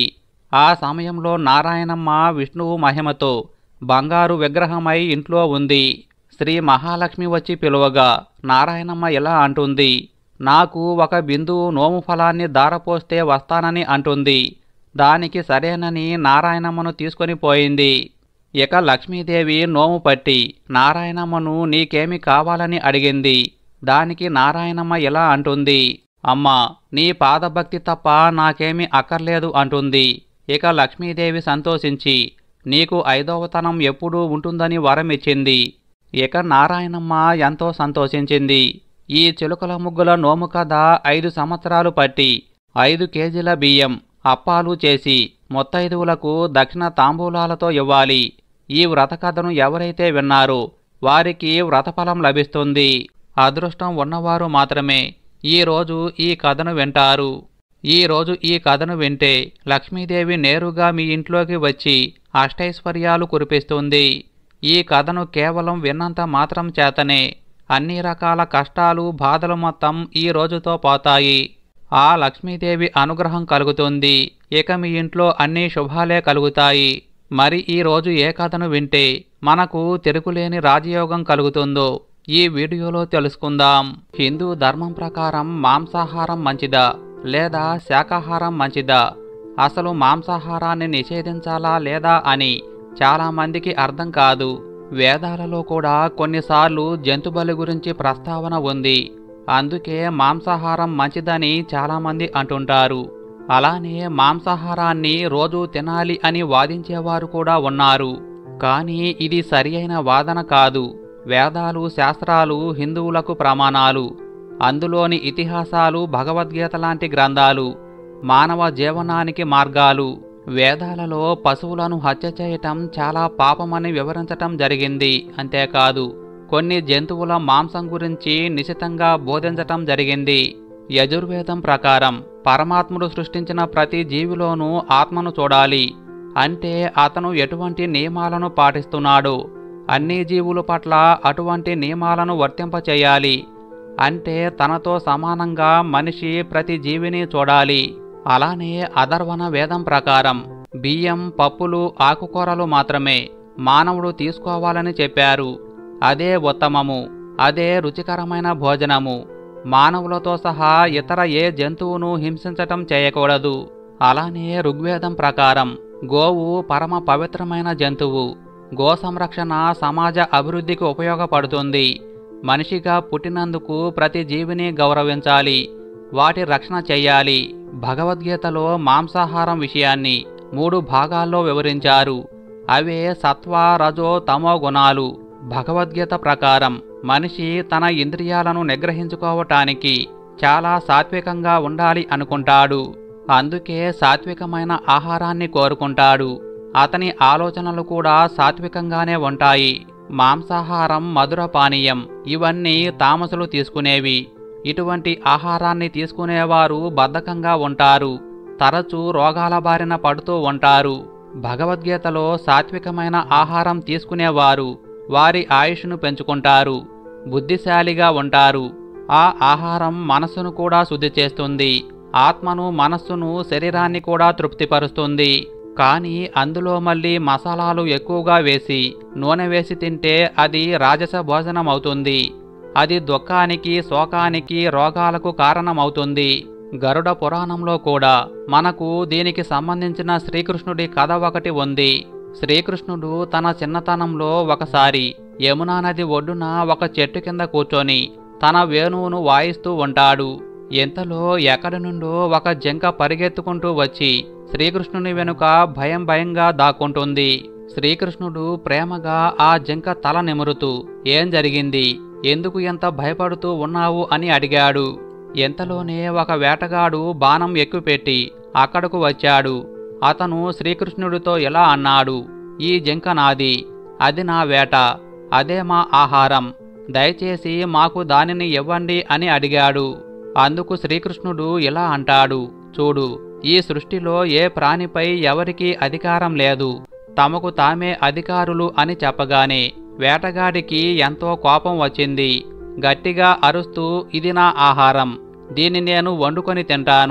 ఆ సమయంలో నారాయణమ్మ విష్ణువు మహిమతో బంగారు విగ్రహమై ఇంట్లో ఉంది శ్రీ మహాలక్ష్మి వచ్చి పిలువగా నారాయణమ్మ ఇలా అంటుంది నాకు ఒక బిందువు నోము ఫలాన్ని దారపోస్తే వస్తానని అంటుంది దానికి సరేనని నారాయణమ్మను తీసుకొని పోయింది ఇక లక్ష్మీదేవి నోము పట్టి నారాయణమ్మను నీకేమి కావాలని అడిగింది దానికి నారాయణమ్మ ఇలా అంటుంది అమ్మా నీ పాదభక్తి తప్ప నాకేమీ అక్కర్లేదు అంటుంది ఇక లక్ష్మీదేవి సంతోషించి నీకు ఐదవతనం ఎప్పుడూ ఉంటుందని వరం ఇచ్చింది ఇక నారాయణమ్మ ఎంతో సంతోషించింది ఈ చిలుకల ముగ్గుల నోము కథ ఐదు సంవత్సరాలు పట్టి ఐదు కేజీల బియ్యం అప్పాలు చేసి మొత్తైదువులకు దక్షిణ తాంబూలాలతో ఇవ్వాలి ఈ వ్రత కథను ఎవరైతే విన్నారో వారికి వ్రతఫలం లభిస్తుంది అదృష్టం ఉన్నవారు మాత్రమే ఈ రోజు ఈ కథను వింటారు ఈ రోజు ఈ కథను వింటే లక్ష్మీదేవి నేరుగా మీ ఇంట్లోకి వచ్చి అష్టైశ్వర్యాలు కురిపిస్తుంది ఈ కథను కేవలం విన్నంత మాత్రం చేతనే అన్ని రకాల కష్టాలు బాధలు మొత్తం ఈ రోజుతో పోతాయి ఆ లక్ష్మీదేవి అనుగ్రహం కలుగుతుంది ఇక మీ ఇంట్లో అన్ని శుభాలే కలుగుతాయి మరి ఈ రోజు ఏ కథను వింటే మనకు తిరుగులేని రాజయోగం కలుగుతుందో ఈ వీడియోలో తెలుసుకుందాం హిందూ ధర్మం ప్రకారం మాంసాహారం మంచిదా లేదా శాకాహారం మంచిదా అసలు మాంసాహారాన్ని నిషేధించాలా లేదా అని చాలా మందికి అర్థం కాదు వేదాలలో కూడా కొన్నిసార్లు జంతుబలి గురించి ప్రస్తావన ఉంది అందుకే మాంసాహారం మంచిదని చాలామంది అంటుంటారు అలానే మాంసాహారాన్ని రోజు తినాలి అని వాదించేవారు కూడా ఉన్నారు కానీ ఇది సరి అయిన వాదన కాదు వేదాలు శాస్త్రాలు హిందువులకు ప్రమాణాలు అందులోని ఇతిహాసాలు భగవద్గీత లాంటి గ్రంథాలు మానవ జీవనానికి మార్గాలు వేదాలలో పశువులను హత్య చేయటం చాలా పాపమని వివరించటం జరిగింది అంతేకాదు కొన్ని జంతువుల మాంసం గురించి నిశితంగా బోధించటం జరిగింది యజుర్వేదం ప్రకారం పరమాత్ముడు సృష్టించిన ప్రతి జీవిలోనూ ఆత్మను చూడాలి అంటే అతను ఎటువంటి నియమాలను పాటిస్తున్నాడు అన్ని జీవుల పట్ల అటువంటి నియమాలను వర్తింపచేయాలి అంటే తనతో సమానంగా మనిషి ప్రతి జీవిని చూడాలి అలానే అధర్వణ వేదం ప్రకారం బియ్యం పప్పులు ఆకుకూరలు మాత్రమే మానవుడు తీసుకోవాలని చెప్పారు అదే ఉత్తమము అదే రుచికరమైన భోజనము మానవులతో సహా ఇతర ఏ జంతువును హింసించటం చేయకూడదు అలానే ఋగ్వేదం ప్రకారం గోవు పరమ పవిత్రమైన జంతువు గో సంరక్షణ సమాజ అభివృద్ధికి ఉపయోగపడుతుంది మనిషిగా పుట్టినందుకు ప్రతి జీవిని గౌరవించాలి వాటి రక్షణ చెయ్యాలి భగవద్గీతలో మాంసాహారం విషయాన్ని మూడు భాగాల్లో వివరించారు అవే సత్వ రజో తమో గుణాలు భగవద్గీత ప్రకారం మనిషి తన ఇంద్రియాలను నిగ్రహించుకోవటానికి చాలా సాత్వికంగా ఉండాలి అనుకుంటాడు అందుకే సాత్వికమైన ఆహారాన్ని కోరుకుంటాడు అతని ఆలోచనలు కూడా సాత్వికంగానే ఉంటాయి మాంసాహారం మధుర పానీయం ఇవన్నీ తామసులు తీసుకునేవి ఇటువంటి ఆహారాన్ని తీసుకునేవారు బద్ధకంగా ఉంటారు తరచూ రోగాల బారిన పడుతూ ఉంటారు భగవద్గీతలో సాత్వికమైన ఆహారం తీసుకునేవారు వారి ఆయుష్ను పెంచుకుంటారు బుద్ధిశాలిగా ఉంటారు ఆ ఆహారం మనస్సును కూడా శుద్ధి చేస్తుంది ఆత్మను మనస్సును శరీరాన్ని కూడా తృప్తిపరుస్తుంది కానీ అందులో మళ్ళీ మసాలాలు ఎక్కువగా వేసి నూనె వేసి తింటే అది రాజస భోజనం అవుతుంది అది దుఃఖానికి శోకానికి రోగాలకు కారణమవుతుంది గరుడ పురాణంలో కూడా మనకు దీనికి సంబంధించిన శ్రీకృష్ణుడి కథ ఒకటి ఉంది శ్రీకృష్ణుడు తన చిన్నతనంలో ఒకసారి యమునా నది ఒడ్డున ఒక చెట్టు కింద కూర్చొని తన వేణువును వాయిస్తూ ఉంటాడు ఎంతలో ఎక్కడి నుండో ఒక జింక పరిగెత్తుకుంటూ వచ్చి శ్రీకృష్ణుని వెనుక భయం భయంగా దాక్కుంటుంది శ్రీకృష్ణుడు ప్రేమగా ఆ జింక తల నిమురుతూ ఏం జరిగింది ఎందుకు ఎంత భయపడుతూ ఉన్నావు అని అడిగాడు ఎంతలోనే ఒక వేటగాడు బాణం ఎక్కుపెట్టి అక్కడకు వచ్చాడు అతను శ్రీకృష్ణుడితో ఇలా అన్నాడు ఈ జింక నాది అది నా వేట అదే మా ఆహారం దయచేసి మాకు దానిని ఇవ్వండి అని అడిగాడు అందుకు శ్రీకృష్ణుడు ఇలా అంటాడు చూడు ఈ సృష్టిలో ఏ ప్రాణిపై ఎవరికీ అధికారం లేదు తమకు తామే అధికారులు అని చెప్పగానే వేటగాడికి ఎంతో కోపం వచ్చింది గట్టిగా అరుస్తూ ఇది నా ఆహారం దీన్ని నేను వండుకొని తింటాను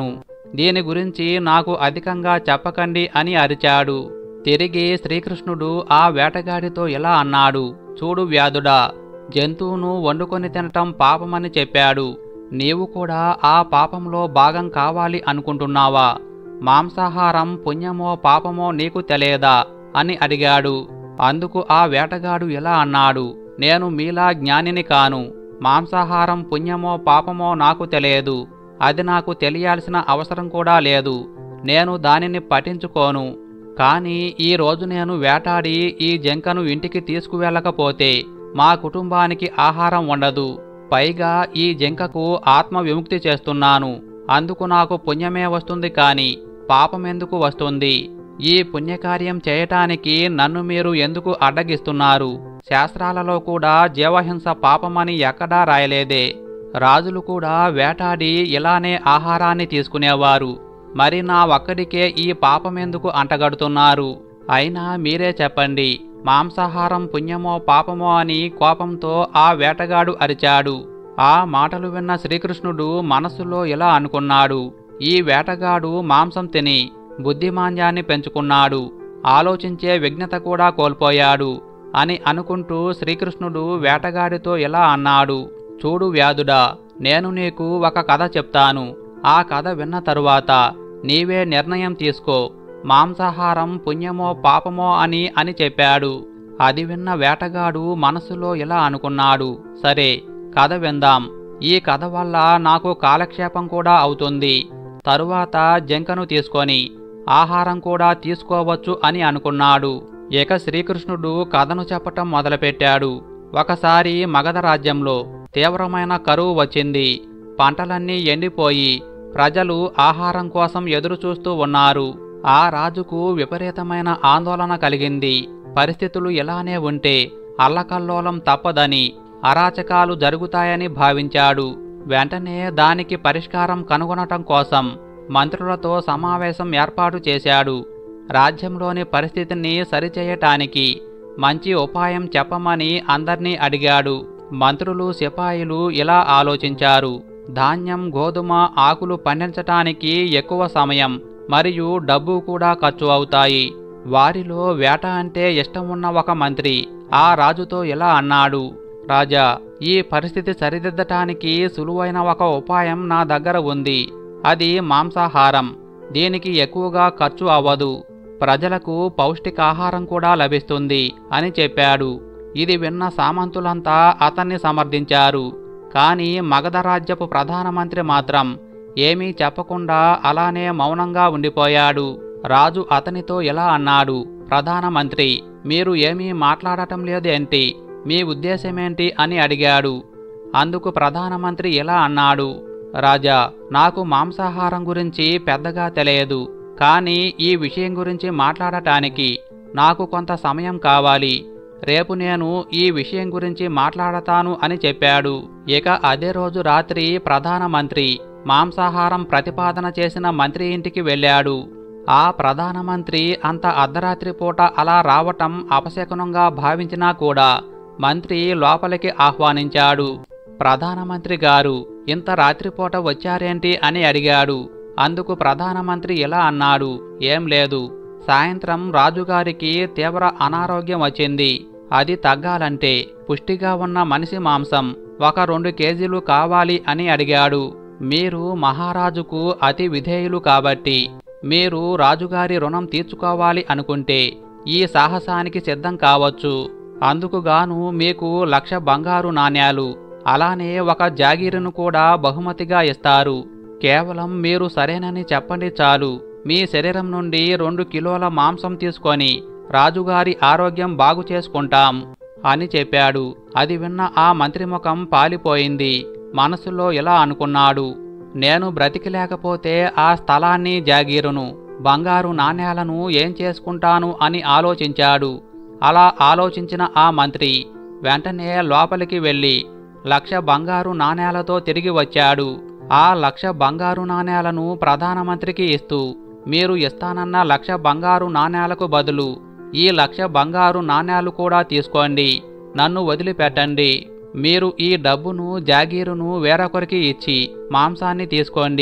దీని గురించి నాకు అధికంగా చెప్పకండి అని అరిచాడు తిరిగి శ్రీకృష్ణుడు ఆ వేటగాడితో ఇలా అన్నాడు చూడు వ్యాధుడా జంతువును వండుకొని తినటం పాపమని చెప్పాడు నీవు కూడా ఆ పాపంలో భాగం కావాలి అనుకుంటున్నావా మాంసాహారం పుణ్యమో పాపమో నీకు తెలియదా అని అడిగాడు అందుకు ఆ వేటగాడు ఇలా అన్నాడు నేను మీలా జ్ఞానిని కాను మాంసాహారం పుణ్యమో పాపమో నాకు తెలియదు అది నాకు తెలియాల్సిన అవసరం కూడా లేదు నేను దానిని పఠించుకోను కానీ ఈ రోజు నేను వేటాడి ఈ జంకను ఇంటికి తీసుకువెళ్ళకపోతే మా కుటుంబానికి ఆహారం ఉండదు పైగా ఈ జింకకు ఆత్మ విముక్తి చేస్తున్నాను అందుకు నాకు పుణ్యమే వస్తుంది కాని పాపమెందుకు వస్తుంది ఈ పుణ్యకార్యం చేయటానికి నన్ను మీరు ఎందుకు అడ్డగిస్తున్నారు శాస్త్రాలలో కూడా జీవహింస పాపమని ఎక్కడా రాయలేదే రాజులు కూడా వేటాడి ఇలానే ఆహారాన్ని తీసుకునేవారు మరి నా ఒక్కడికే ఈ పాపమెందుకు అంటగడుతున్నారు అయినా మీరే చెప్పండి మాంసాహారం పుణ్యమో పాపమో అని కోపంతో ఆ వేటగాడు అరిచాడు ఆ మాటలు విన్న శ్రీకృష్ణుడు మనస్సులో ఇలా అనుకున్నాడు ఈ వేటగాడు మాంసం తిని బుద్ధిమాంద్యాన్ని పెంచుకున్నాడు ఆలోచించే విజ్ఞత కూడా కోల్పోయాడు అని అనుకుంటూ శ్రీకృష్ణుడు వేటగాడితో ఇలా అన్నాడు చూడు వ్యాధుడా నేను నీకు ఒక కథ చెప్తాను ఆ కథ విన్న తరువాత నీవే నిర్ణయం తీసుకో మాంసాహారం పుణ్యమో పాపమో అని అని చెప్పాడు అది విన్న వేటగాడు మనసులో ఇలా అనుకున్నాడు సరే కథ విందాం ఈ కథ వల్ల నాకు కాలక్షేపం కూడా అవుతుంది తరువాత జంకను తీసుకొని ఆహారం కూడా తీసుకోవచ్చు అని అనుకున్నాడు ఇక శ్రీకృష్ణుడు కథను చెప్పటం మొదలుపెట్టాడు ఒకసారి మగధ రాజ్యంలో తీవ్రమైన కరువు వచ్చింది పంటలన్నీ ఎండిపోయి ప్రజలు ఆహారం కోసం ఎదురు చూస్తూ ఉన్నారు ఆ రాజుకు విపరీతమైన ఆందోళన కలిగింది పరిస్థితులు ఇలానే ఉంటే అల్లకల్లోలం తప్పదని అరాచకాలు జరుగుతాయని భావించాడు వెంటనే దానికి పరిష్కారం కనుగొనటం కోసం మంత్రులతో సమావేశం ఏర్పాటు చేశాడు రాజ్యంలోని పరిస్థితిని సరిచేయటానికి మంచి ఉపాయం చెప్పమని అందర్నీ అడిగాడు మంత్రులు సిపాయిలు ఇలా ఆలోచించారు ధాన్యం గోధుమ ఆకులు పండించటానికి ఎక్కువ సమయం మరియు డబ్బు కూడా ఖర్చు అవుతాయి వారిలో వేట అంటే ఇష్టం ఉన్న ఒక మంత్రి ఆ రాజుతో ఇలా అన్నాడు రాజా ఈ పరిస్థితి సరిదిద్దటానికి సులువైన ఒక ఉపాయం నా దగ్గర ఉంది అది మాంసాహారం దీనికి ఎక్కువగా ఖర్చు అవ్వదు ప్రజలకు పౌష్టికాహారం కూడా లభిస్తుంది అని చెప్పాడు ఇది విన్న సామంతులంతా అతన్ని సమర్థించారు కానీ మగధ రాజ్యపు ప్రధానమంత్రి మాత్రం ఏమీ చెప్పకుండా అలానే మౌనంగా ఉండిపోయాడు రాజు అతనితో ఇలా అన్నాడు ప్రధానమంత్రి మీరు ఏమీ మాట్లాడటం లేదేంటి మీ ఉద్దేశమేంటి అని అడిగాడు అందుకు ప్రధానమంత్రి ఇలా అన్నాడు రాజా నాకు మాంసాహారం గురించి పెద్దగా తెలియదు కానీ ఈ విషయం గురించి మాట్లాడటానికి నాకు కొంత సమయం కావాలి రేపు నేను ఈ విషయం గురించి మాట్లాడతాను అని చెప్పాడు ఇక అదే రోజు రాత్రి ప్రధానమంత్రి మాంసాహారం ప్రతిపాదన చేసిన మంత్రి ఇంటికి వెళ్ళాడు ఆ ప్రధానమంత్రి అంత అర్ధరాత్రి పూట అలా రావటం అపశకునంగా భావించినా కూడా మంత్రి లోపలికి ఆహ్వానించాడు ప్రధానమంత్రి గారు ఇంత రాత్రిపూట వచ్చారేంటి అని అడిగాడు అందుకు ప్రధానమంత్రి ఇలా అన్నాడు ఏం లేదు సాయంత్రం రాజుగారికి తీవ్ర అనారోగ్యం వచ్చింది అది తగ్గాలంటే పుష్టిగా ఉన్న మనిషి మాంసం ఒక రెండు కేజీలు కావాలి అని అడిగాడు మీరు మహారాజుకు అతి విధేయులు కాబట్టి మీరు రాజుగారి రుణం తీర్చుకోవాలి అనుకుంటే ఈ సాహసానికి సిద్ధం కావచ్చు అందుకుగాను మీకు లక్ష బంగారు నాణ్యాలు అలానే ఒక జాగీరును కూడా బహుమతిగా ఇస్తారు కేవలం మీరు సరేనని చెప్పండి చాలు మీ శరీరం నుండి రెండు కిలోల మాంసం తీసుకొని రాజుగారి ఆరోగ్యం బాగు చేసుకుంటాం అని చెప్పాడు అది విన్న ఆ మంత్రి ముఖం పాలిపోయింది మనసులో ఇలా అనుకున్నాడు నేను బ్రతికి లేకపోతే ఆ స్థలాన్ని జాగీరును బంగారు నాణ్యాలను ఏం చేసుకుంటాను అని ఆలోచించాడు అలా ఆలోచించిన ఆ మంత్రి వెంటనే లోపలికి వెళ్ళి లక్ష బంగారు నాణేలతో తిరిగి వచ్చాడు ఆ లక్ష బంగారు నాణేలను ప్రధానమంత్రికి ఇస్తూ మీరు ఇస్తానన్న లక్ష బంగారు నాణేలకు బదులు ఈ లక్ష బంగారు నాణేలు కూడా తీసుకోండి నన్ను వదిలిపెట్టండి మీరు ఈ డబ్బును జాగీరును వేరొకరికి ఇచ్చి మాంసాన్ని తీసుకోండి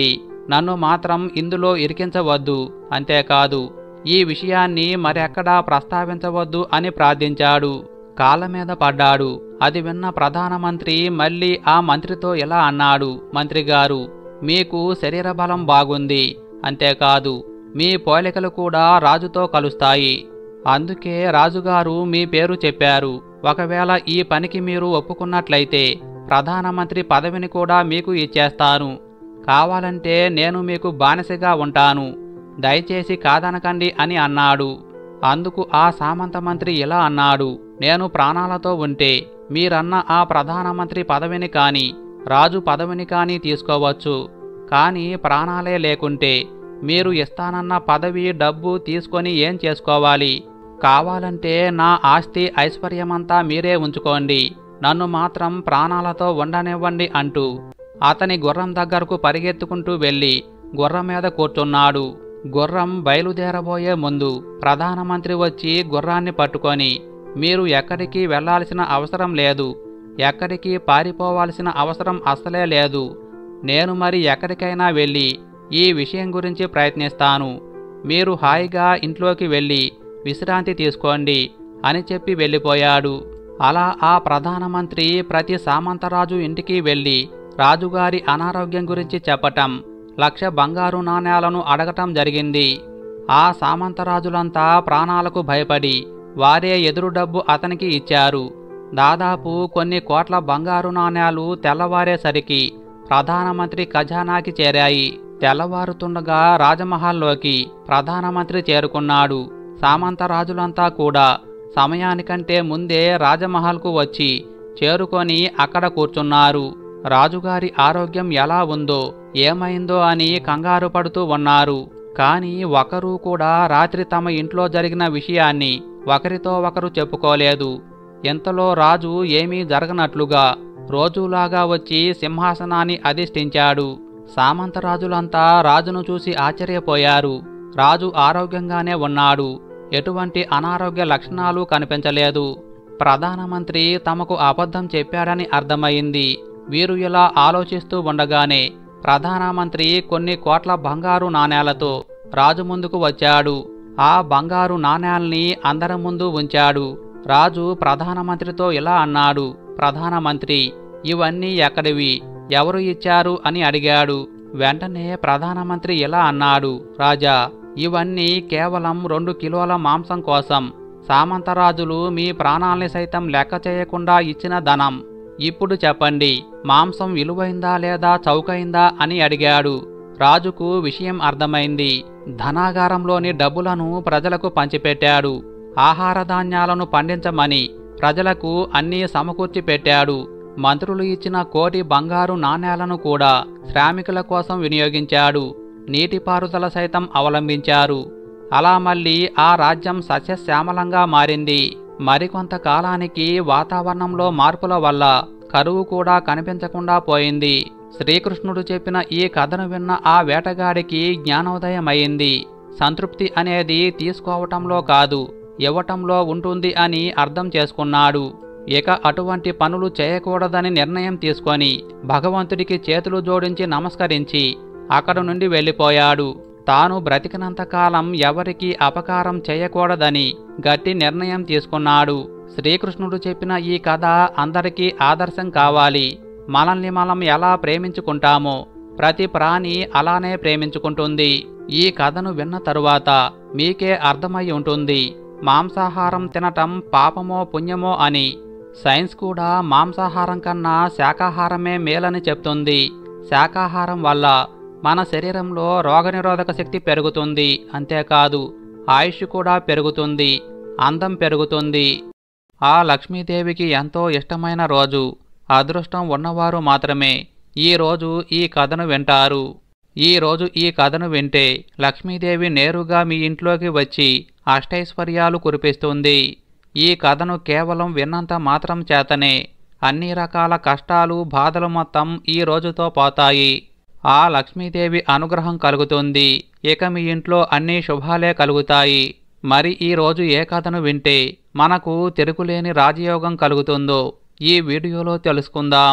నన్ను మాత్రం ఇందులో ఇరికించవద్దు అంతేకాదు ఈ విషయాన్ని మరెక్కడా ప్రస్తావించవద్దు అని ప్రార్థించాడు కాళ్ళ మీద పడ్డాడు అది విన్న ప్రధానమంత్రి మళ్ళీ ఆ మంత్రితో ఇలా అన్నాడు మంత్రిగారు మీకు శరీర బలం బాగుంది అంతేకాదు మీ పోలికలు కూడా రాజుతో కలుస్తాయి అందుకే రాజుగారు మీ పేరు చెప్పారు ఒకవేళ ఈ పనికి మీరు ఒప్పుకున్నట్లయితే ప్రధానమంత్రి పదవిని కూడా మీకు ఇచ్చేస్తాను కావాలంటే నేను మీకు బానిసగా ఉంటాను దయచేసి కాదనకండి అని అన్నాడు అందుకు ఆ సామంత మంత్రి ఇలా అన్నాడు నేను ప్రాణాలతో ఉంటే మీరన్న ఆ ప్రధానమంత్రి పదవిని కాని రాజు పదవిని కానీ తీసుకోవచ్చు కానీ ప్రాణాలే లేకుంటే మీరు ఇస్తానన్న పదవి డబ్బు తీసుకొని ఏం చేసుకోవాలి కావాలంటే నా ఆస్తి ఐశ్వర్యమంతా మీరే ఉంచుకోండి నన్ను మాత్రం ప్రాణాలతో ఉండనివ్వండి అంటూ అతని గుర్రం దగ్గరకు పరిగెత్తుకుంటూ వెళ్ళి గుర్రం మీద కూర్చున్నాడు గుర్రం బయలుదేరబోయే ముందు ప్రధానమంత్రి వచ్చి గుర్రాన్ని పట్టుకొని మీరు ఎక్కడికి వెళ్ళాల్సిన అవసరం లేదు ఎక్కడికి పారిపోవాల్సిన అవసరం అస్సలే లేదు నేను మరి ఎక్కడికైనా వెళ్ళి ఈ విషయం గురించి ప్రయత్నిస్తాను మీరు హాయిగా ఇంట్లోకి వెళ్ళి విశ్రాంతి తీసుకోండి అని చెప్పి వెళ్ళిపోయాడు అలా ఆ ప్రధానమంత్రి ప్రతి సామంతరాజు ఇంటికి వెళ్ళి రాజుగారి అనారోగ్యం గురించి చెప్పటం లక్ష బంగారు నాణేలను అడగటం జరిగింది ఆ సామంతరాజులంతా ప్రాణాలకు భయపడి వారే ఎదురు డబ్బు అతనికి ఇచ్చారు దాదాపు కొన్ని కోట్ల బంగారు నాణేలు తెల్లవారేసరికి ప్రధానమంత్రి ఖజానాకి చేరాయి తెల్లవారుతుండగా రాజమహల్లోకి ప్రధానమంత్రి చేరుకున్నాడు సామంతరాజులంతా కూడా సమయానికంటే ముందే రాజమహల్కు వచ్చి చేరుకొని అక్కడ కూర్చున్నారు రాజుగారి ఆరోగ్యం ఎలా ఉందో ఏమైందో అని కంగారు పడుతూ ఉన్నారు కానీ ఒకరూ కూడా రాత్రి తమ ఇంట్లో జరిగిన విషయాన్ని ఒకరితో ఒకరు చెప్పుకోలేదు ఇంతలో రాజు ఏమీ జరగనట్లుగా రోజులాగా వచ్చి సింహాసనాన్ని అధిష్ఠించాడు సామంతరాజులంతా రాజును చూసి ఆశ్చర్యపోయారు రాజు ఆరోగ్యంగానే ఉన్నాడు ఎటువంటి అనారోగ్య లక్షణాలు కనిపించలేదు ప్రధానమంత్రి తమకు అబద్ధం చెప్పాడని అర్థమైంది వీరు ఇలా ఆలోచిస్తూ ఉండగానే ప్రధానమంత్రి కొన్ని కోట్ల బంగారు నాణేలతో రాజు ముందుకు వచ్చాడు ఆ బంగారు నాణేల్ని అందరి ముందు ఉంచాడు రాజు ప్రధానమంత్రితో ఇలా అన్నాడు ప్రధానమంత్రి ఇవన్నీ ఎక్కడివి ఎవరు ఇచ్చారు అని అడిగాడు వెంటనే ప్రధానమంత్రి ఇలా అన్నాడు రాజా ఇవన్నీ కేవలం రెండు కిలోల మాంసం కోసం సామంతరాజులు మీ ప్రాణాల్ని సైతం లెక్క చేయకుండా ఇచ్చిన ధనం ఇప్పుడు చెప్పండి మాంసం విలువైందా లేదా చౌకైందా అని అడిగాడు రాజుకు విషయం అర్థమైంది ధనాగారంలోని డబ్బులను ప్రజలకు పంచిపెట్టాడు ఆహార ధాన్యాలను పండించమని ప్రజలకు అన్నీ సమకూర్చి పెట్టాడు మంత్రులు ఇచ్చిన కోటి బంగారు నాణేలను కూడా శ్రామికుల కోసం వినియోగించాడు నీటిపారుదల సైతం అవలంబించారు అలా మళ్ళీ ఆ రాజ్యం సస్యశ్యామలంగా మారింది మరికొంత కాలానికి వాతావరణంలో మార్పుల వల్ల కరువు కూడా కనిపించకుండా పోయింది శ్రీకృష్ణుడు చెప్పిన ఈ కథను విన్న ఆ వేటగాడికి జ్ఞానోదయం అయింది సంతృప్తి అనేది తీసుకోవటంలో కాదు ఇవ్వటంలో ఉంటుంది అని అర్థం చేసుకున్నాడు ఇక అటువంటి పనులు చేయకూడదని నిర్ణయం తీసుకొని భగవంతుడికి చేతులు జోడించి నమస్కరించి అక్కడ నుండి వెళ్ళిపోయాడు తాను బ్రతికినంత కాలం ఎవరికీ అపకారం చేయకూడదని గట్టి నిర్ణయం తీసుకున్నాడు శ్రీకృష్ణుడు చెప్పిన ఈ కథ అందరికీ ఆదర్శం కావాలి మనల్ని మనం ఎలా ప్రేమించుకుంటామో ప్రతి ప్రాణి అలానే ప్రేమించుకుంటుంది ఈ కథను విన్న తరువాత మీకే అర్థమై ఉంటుంది మాంసాహారం తినటం పాపమో పుణ్యమో అని సైన్స్ కూడా మాంసాహారం కన్నా శాకాహారమే మేలని చెప్తుంది శాకాహారం వల్ల మన శరీరంలో రోగనిరోధక శక్తి పెరుగుతుంది అంతేకాదు ఆయుష్ కూడా పెరుగుతుంది అందం పెరుగుతుంది ఆ లక్ష్మీదేవికి ఎంతో ఇష్టమైన రోజు అదృష్టం ఉన్నవారు మాత్రమే ఈ రోజు ఈ కథను వింటారు ఈ రోజు ఈ కథను వింటే లక్ష్మీదేవి నేరుగా మీ ఇంట్లోకి వచ్చి అష్టైశ్వర్యాలు కురిపిస్తుంది ఈ కథను కేవలం విన్నంత మాత్రం చేతనే అన్ని రకాల కష్టాలు బాధలు మొత్తం ఈ రోజుతో పోతాయి ఆ లక్ష్మీదేవి అనుగ్రహం కలుగుతుంది ఇక మీ ఇంట్లో అన్ని శుభాలే కలుగుతాయి మరి ఈ రోజు ఏ కథను వింటే మనకు తిరుగులేని రాజయోగం కలుగుతుందో ఈ వీడియోలో తెలుసుకుందాం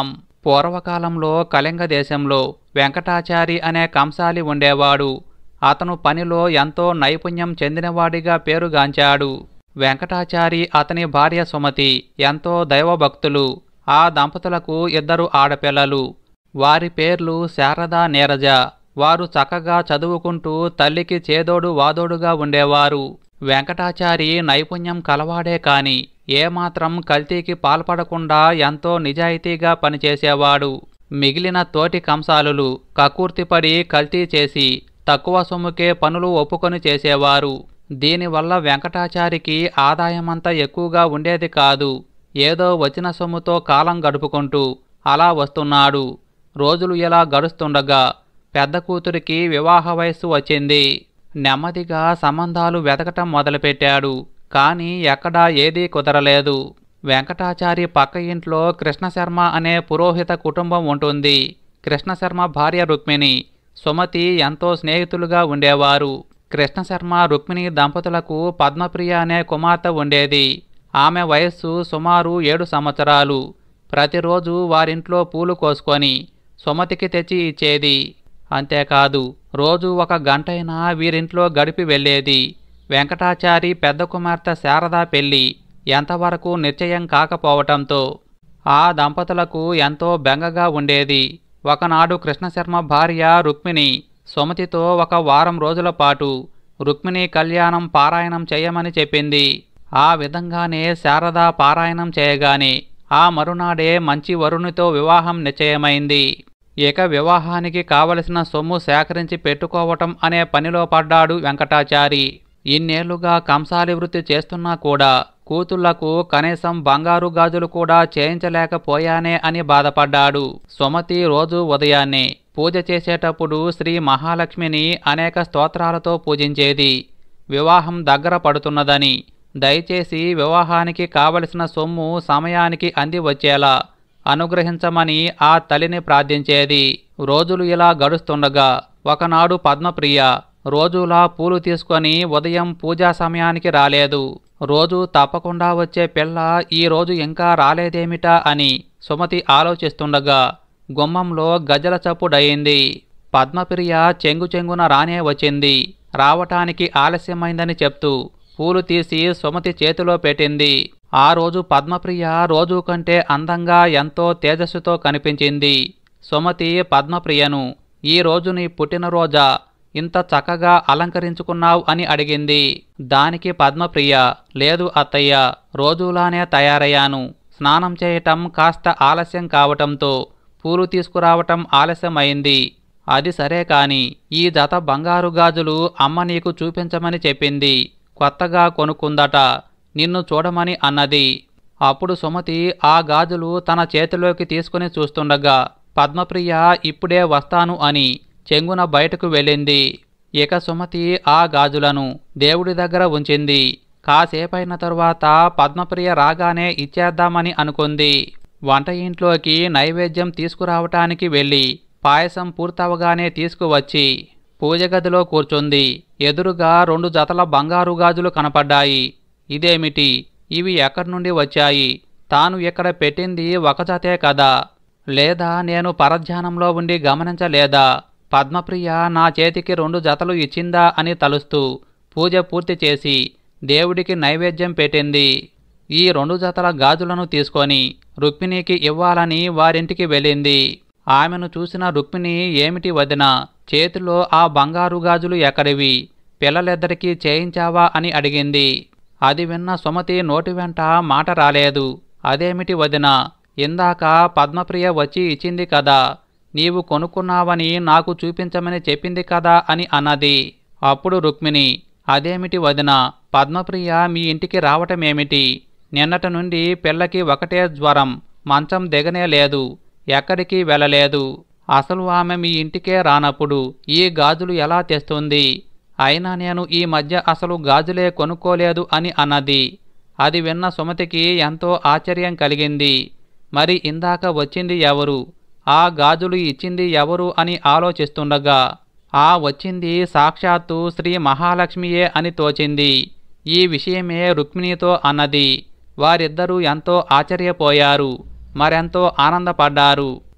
పూర్వకాలంలో కళింగ దేశంలో వెంకటాచారి అనే కంసాలి ఉండేవాడు అతను పనిలో ఎంతో నైపుణ్యం చెందినవాడిగా పేరుగాంచాడు వెంకటాచారి అతని భార్య సుమతి ఎంతో దైవభక్తులు ఆ దంపతులకు ఇద్దరు ఆడపిల్లలు వారి పేర్లు శారద నీరజ వారు చక్కగా చదువుకుంటూ తల్లికి చేదోడు వాదోడుగా ఉండేవారు వెంకటాచారి నైపుణ్యం కలవాడే కాని ఏమాత్రం కల్తీకి పాల్పడకుండా ఎంతో నిజాయితీగా పనిచేసేవాడు మిగిలిన తోటి కంసాలులు కకూర్తిపడి కల్తీ చేసి తక్కువ సొమ్ముకే పనులు ఒప్పుకొని చేసేవారు దీనివల్ల వెంకటాచారికి ఆదాయమంతా ఎక్కువగా ఉండేది కాదు ఏదో వచ్చిన సొమ్ముతో కాలం గడుపుకుంటూ అలా వస్తున్నాడు రోజులు ఇలా గడుస్తుండగా పెద్ద కూతురికి వివాహ వయస్సు వచ్చింది నెమ్మదిగా సంబంధాలు వెతకటం మొదలుపెట్టాడు కానీ ఎక్కడా ఏదీ కుదరలేదు వెంకటాచారి పక్క ఇంట్లో కృష్ణశర్మ అనే పురోహిత కుటుంబం ఉంటుంది కృష్ణశర్మ భార్య రుక్మిణి సుమతి ఎంతో స్నేహితులుగా ఉండేవారు కృష్ణశర్మ రుక్మిణి దంపతులకు పద్మప్రియ అనే కుమార్తె ఉండేది ఆమె వయస్సు సుమారు ఏడు సంవత్సరాలు ప్రతిరోజు వారింట్లో పూలు కోసుకొని సుమతికి తెచ్చి ఇచ్చేది అంతేకాదు రోజు ఒక గంటైనా వీరింట్లో గడిపి వెళ్ళేది వెంకటాచారి పెద్ద కుమార్తె శారదా పెళ్లి ఎంతవరకు నిశ్చయం కాకపోవటంతో ఆ దంపతులకు ఎంతో బెంగగా ఉండేది ఒకనాడు కృష్ణశర్మ భార్య రుక్మిణి సుమతితో ఒక వారం రోజుల పాటు రుక్మిణి కళ్యాణం పారాయణం చేయమని చెప్పింది ఆ విధంగానే శారద పారాయణం చేయగానే ఆ మరునాడే మంచి వరునితో వివాహం నిశ్చయమైంది ఇక వివాహానికి కావలసిన సొమ్ము సేకరించి పెట్టుకోవటం అనే పనిలో పడ్డాడు వెంకటాచారి ఇన్నేళ్లుగా కంసాలి వృత్తి చేస్తున్నా కూడా కూతుళ్లకు కనీసం బంగారు గాజులు కూడా చేయించలేకపోయానే అని బాధపడ్డాడు సుమతి రోజు ఉదయాన్నే పూజ చేసేటప్పుడు శ్రీ మహాలక్ష్మిని అనేక స్తోత్రాలతో పూజించేది వివాహం దగ్గర పడుతున్నదని దయచేసి వివాహానికి కావలసిన సొమ్ము సమయానికి అంది వచ్చేలా అనుగ్రహించమని ఆ తల్లిని ప్రార్థించేది రోజులు ఇలా గడుస్తుండగా ఒకనాడు పద్మప్రియ రోజులా పూలు తీసుకొని ఉదయం పూజా సమయానికి రాలేదు రోజు తప్పకుండా వచ్చే పిల్ల ఈ రోజు ఇంకా రాలేదేమిటా అని సుమతి ఆలోచిస్తుండగా గుమ్మంలో గజల చప్పుడయింది పద్మప్రియ చెంగు చెంగున రానే వచ్చింది రావటానికి ఆలస్యమైందని చెప్తూ పూలు తీసి సుమతి చేతిలో పెట్టింది ఆ రోజు పద్మప్రియ రోజు కంటే అందంగా ఎంతో తేజస్సుతో కనిపించింది సుమతి పద్మప్రియను ఈ రోజు నీ పుట్టినరోజా ఇంత చక్కగా అలంకరించుకున్నావు అని అడిగింది దానికి పద్మప్రియ లేదు అత్తయ్య రోజులానే తయారయ్యాను స్నానం చేయటం కాస్త ఆలస్యం కావటంతో పూలు తీసుకురావటం ఆలస్యమైంది అది సరే కాని ఈ జత బంగారు గాజులు అమ్మ నీకు చూపించమని చెప్పింది కొత్తగా కొనుక్కుందట నిన్ను చూడమని అన్నది అప్పుడు సుమతి ఆ గాజులు తన చేతిలోకి తీసుకుని చూస్తుండగా పద్మప్రియ ఇప్పుడే వస్తాను అని చెంగున బయటకు వెళ్ళింది ఇక సుమతి ఆ గాజులను దేవుడి దగ్గర ఉంచింది కాసేపైన తరువాత పద్మప్రియ రాగానే ఇచ్చేద్దామని అనుకుంది వంట ఇంట్లోకి నైవేద్యం తీసుకురావటానికి వెళ్ళి పాయసం పూర్తవగానే తీసుకువచ్చి పూజ గదిలో కూర్చుంది ఎదురుగా రెండు జతల బంగారు గాజులు కనపడ్డాయి ఇదేమిటి ఇవి ఎక్కడి నుండి వచ్చాయి తాను ఇక్కడ పెట్టింది ఒక జతే కదా లేదా నేను పరధ్యానంలో ఉండి గమనించలేదా పద్మప్రియ నా చేతికి రెండు జతలు ఇచ్చిందా అని తలుస్తూ పూజ పూర్తి చేసి దేవుడికి నైవేద్యం పెట్టింది ఈ రెండు జతల గాజులను తీసుకొని రుక్మిణికి ఇవ్వాలని వారింటికి వెళ్ళింది ఆమెను చూసిన రుక్మిణి ఏమిటి వదిన చేతిలో ఆ బంగారు గాజులు ఎక్కడివి పిల్లలిద్దరికీ చేయించావా అని అడిగింది అది విన్న సుమతి నోటి వెంట మాట రాలేదు అదేమిటి వదిన ఇందాక పద్మప్రియ వచ్చి ఇచ్చింది కదా నీవు కొనుక్కున్నావని నాకు చూపించమని చెప్పింది కదా అని అన్నది అప్పుడు రుక్మిణి అదేమిటి వదిన పద్మప్రియ మీ ఇంటికి రావటమేమిటి నిన్నటి నుండి పిల్లకి ఒకటే జ్వరం మంచం దిగనే లేదు ఎక్కడికి వెళ్ళలేదు అసలు ఆమె మీ ఇంటికే రానప్పుడు ఈ గాజులు ఎలా తెస్తుంది అయినా నేను ఈ మధ్య అసలు గాజులే కొనుక్కోలేదు అని అన్నది అది విన్న సుమతికి ఎంతో ఆశ్చర్యం కలిగింది మరి ఇందాక వచ్చింది ఎవరు ఆ గాజులు ఇచ్చింది ఎవరు అని ఆలోచిస్తుండగా ఆ వచ్చింది సాక్షాత్తు శ్రీ మహాలక్ష్మియే అని తోచింది ఈ విషయమే రుక్మిణితో అన్నది వారిద్దరూ ఎంతో ఆశ్చర్యపోయారు మరెంతో ఆనందపడ్డారు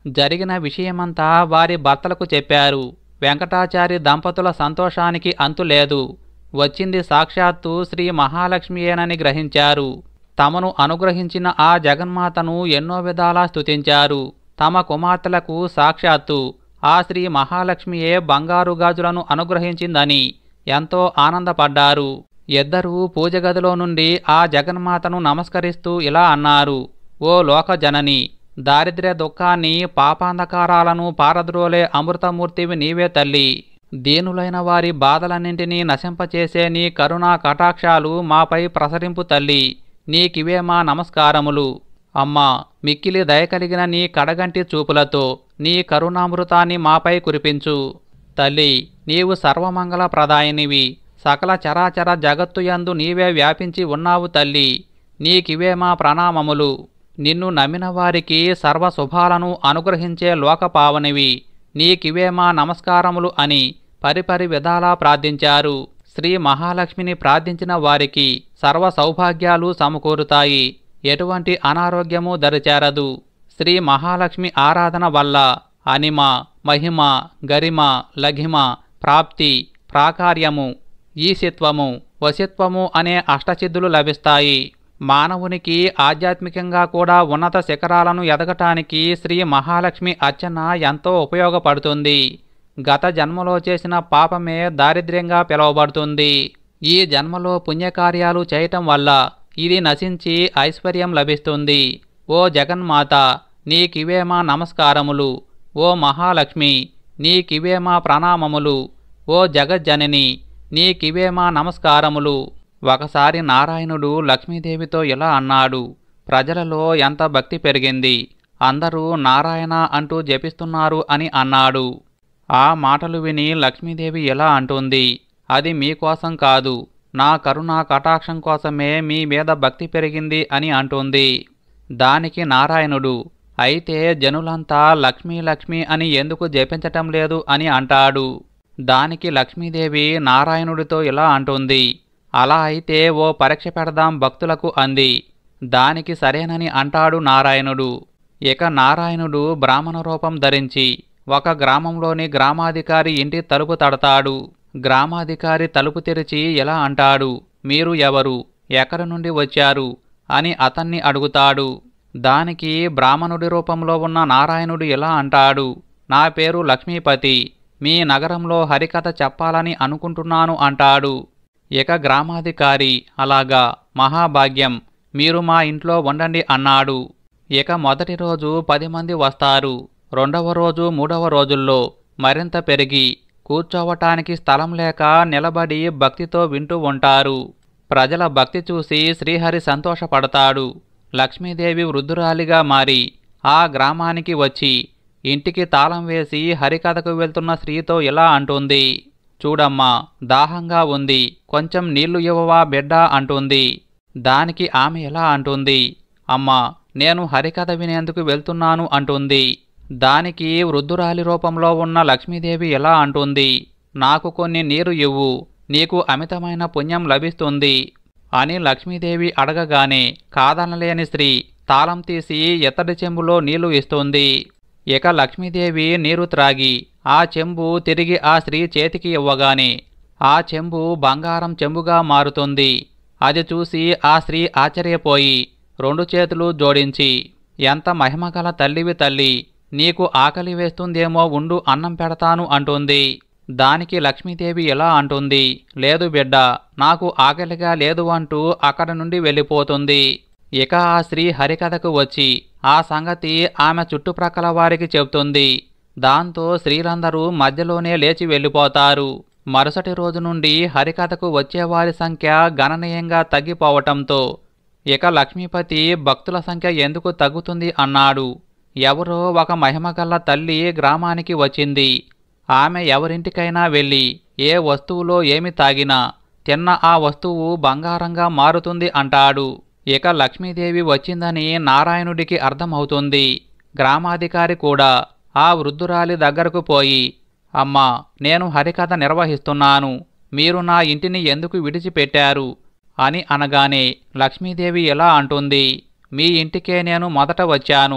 జరిగిన విషయమంతా వారి భర్తలకు చెప్పారు వెంకటాచారి దంపతుల సంతోషానికి అంతులేదు వచ్చింది సాక్షాత్తు శ్రీ మహాలక్ష్మియేనని గ్రహించారు తమను అనుగ్రహించిన ఆ జగన్మాతను ఎన్నో విధాలా స్తుతించారు తమ కుమార్తెలకు సాక్షాత్తు ఆ శ్రీ మహాలక్ష్మియే బంగారు గాజులను అనుగ్రహించిందని ఎంతో ఆనందపడ్డారు ఇద్దరూ పూజగదిలో నుండి ఆ జగన్మాతను నమస్కరిస్తూ ఇలా అన్నారు ఓ లోకజనని దారిద్ర్య దుఃఖాన్ని పాపాంధకారాలను పారద్రోలే అమృతమూర్తివి నీవే తల్లి దీనులైన వారి బాధలన్నింటినీ నశింపచేసే నీ కరుణా కటాక్షాలు మాపై ప్రసరింపు తల్లి నీకివే మా నమస్కారములు అమ్మా మిక్కిలి దయకలిగిన నీ కడగంటి చూపులతో నీ కరుణామృతాన్ని మాపై కురిపించు తల్లి నీవు సర్వమంగళ ప్రదాయినివి సకల చరాచర జగత్తు యందు నీవే వ్యాపించి ఉన్నావు తల్లి నీకివే మా ప్రణామములు నిన్ను నమ్మిన వారికి సర్వ శుభాలను అనుగ్రహించే లోకపావనివి నీకివే మా నమస్కారములు అని పరిపరి విధాలా ప్రార్థించారు శ్రీ మహాలక్ష్మిని ప్రార్థించిన వారికి సర్వ సౌభాగ్యాలు సమకూరుతాయి ఎటువంటి అనారోగ్యము దరిచేరదు శ్రీ మహాలక్ష్మి ఆరాధన వల్ల అనిమ మహిమ గరిమ లఘిమ ప్రాప్తి ప్రాకార్యము ఈశిత్వము వశిత్వము అనే అష్టసిద్ధులు లభిస్తాయి మానవునికి ఆధ్యాత్మికంగా కూడా ఉన్నత శిఖరాలను ఎదగటానికి శ్రీ మహాలక్ష్మి అర్చన ఎంతో ఉపయోగపడుతుంది గత జన్మలో చేసిన పాపమే దారిద్ర్యంగా పిలువబడుతుంది ఈ జన్మలో పుణ్యకార్యాలు చేయటం వల్ల ఇది నశించి ఐశ్వర్యం లభిస్తుంది ఓ జగన్మాత నీకివే మా నమస్కారములు ఓ మహాలక్ష్మి నీకివే మా ప్రణామములు ఓ జగజ్జనని నీకివే మా నమస్కారములు ఒకసారి నారాయణుడు లక్ష్మీదేవితో ఇలా అన్నాడు ప్రజలలో ఎంత భక్తి పెరిగింది అందరూ నారాయణ అంటూ జపిస్తున్నారు అని అన్నాడు ఆ మాటలు విని లక్ష్మీదేవి ఎలా అంటుంది అది మీకోసం కాదు నా కరుణా కటాక్షం కోసమే మీ మీద భక్తి పెరిగింది అని అంటుంది దానికి నారాయణుడు అయితే జనులంతా లక్ష్మీ లక్ష్మి అని ఎందుకు జపించటం లేదు అని అంటాడు దానికి లక్ష్మీదేవి నారాయణుడితో ఇలా అంటుంది అలా అయితే ఓ పరీక్ష పెడదాం భక్తులకు అంది దానికి సరేనని అంటాడు నారాయణుడు ఇక నారాయణుడు బ్రాహ్మణ రూపం ధరించి ఒక గ్రామంలోని గ్రామాధికారి ఇంటి తలుపు తడతాడు గ్రామాధికారి తలుపు తెరిచి ఎలా అంటాడు మీరు ఎవరు ఎక్కడి నుండి వచ్చారు అని అతన్ని అడుగుతాడు దానికి బ్రాహ్మణుడి రూపంలో ఉన్న నారాయణుడు ఎలా అంటాడు నా పేరు లక్ష్మీపతి మీ నగరంలో హరికథ చెప్పాలని అనుకుంటున్నాను అంటాడు ఇక గ్రామాధికారి అలాగా మహాభాగ్యం మీరు మా ఇంట్లో ఉండండి అన్నాడు ఇక మొదటి రోజు పది మంది వస్తారు రెండవ రోజు మూడవ రోజుల్లో మరింత పెరిగి కూర్చోవటానికి స్థలం లేక నిలబడి భక్తితో వింటూ ఉంటారు ప్రజల భక్తి చూసి శ్రీహరి సంతోషపడతాడు లక్ష్మీదేవి వృద్ధురాలిగా మారి ఆ గ్రామానికి వచ్చి ఇంటికి తాళం వేసి హరికథకు వెళ్తున్న స్త్రీతో ఇలా అంటుంది చూడమ్మా దాహంగా ఉంది కొంచెం నీళ్లు ఇవ్వవా బిడ్డ అంటుంది దానికి ఆమె ఎలా అంటుంది అమ్మా నేను హరికథ వినేందుకు వెళ్తున్నాను అంటుంది దానికి వృద్ధురాలి రూపంలో ఉన్న లక్ష్మీదేవి ఎలా అంటుంది నాకు కొన్ని నీరు ఇవ్వు నీకు అమితమైన పుణ్యం లభిస్తుంది అని లక్ష్మీదేవి అడగగానే కాదనలేని స్త్రీ తాళం తీసి ఎత్తడి చెంబులో నీళ్లు ఇస్తుంది ఇక లక్ష్మీదేవి నీరు త్రాగి ఆ చెంబు తిరిగి ఆ స్త్రీ చేతికి ఇవ్వగానే ఆ చెంబు బంగారం చెంబుగా మారుతుంది అది చూసి ఆ స్త్రీ ఆశ్చర్యపోయి రెండు చేతులు జోడించి ఎంత మహిమగల తల్లివి తల్లి నీకు ఆకలి వేస్తుందేమో ఉండు అన్నం పెడతాను అంటుంది దానికి లక్ష్మీదేవి ఎలా అంటుంది లేదు బిడ్డ నాకు ఆకలిగా లేదు అంటూ అక్కడి నుండి వెళ్ళిపోతుంది ఇక ఆ స్త్రీ హరికథకు వచ్చి ఆ సంగతి ఆమె చుట్టుప్రక్కల వారికి చెబుతుంది దాంతో స్త్రీలందరూ మధ్యలోనే లేచి వెళ్ళిపోతారు మరుసటి రోజు నుండి హరికథకు వచ్చేవారి సంఖ్య గణనీయంగా తగ్గిపోవటంతో ఇక లక్ష్మీపతి భక్తుల సంఖ్య ఎందుకు తగ్గుతుంది అన్నాడు ఎవరో ఒక మహిమగల్ల తల్లి గ్రామానికి వచ్చింది ఆమె ఎవరింటికైనా వెళ్ళి ఏ వస్తువులో ఏమి తాగినా తిన్న ఆ వస్తువు బంగారంగా మారుతుంది అంటాడు ఇక లక్ష్మీదేవి వచ్చిందని నారాయణుడికి అర్థమవుతుంది గ్రామాధికారి కూడా ఆ వృద్ధురాలి దగ్గరకు పోయి అమ్మా నేను హరికథ నిర్వహిస్తున్నాను మీరు నా ఇంటిని ఎందుకు విడిచిపెట్టారు అని అనగానే లక్ష్మీదేవి ఎలా అంటుంది మీ ఇంటికే నేను మొదట వచ్చాను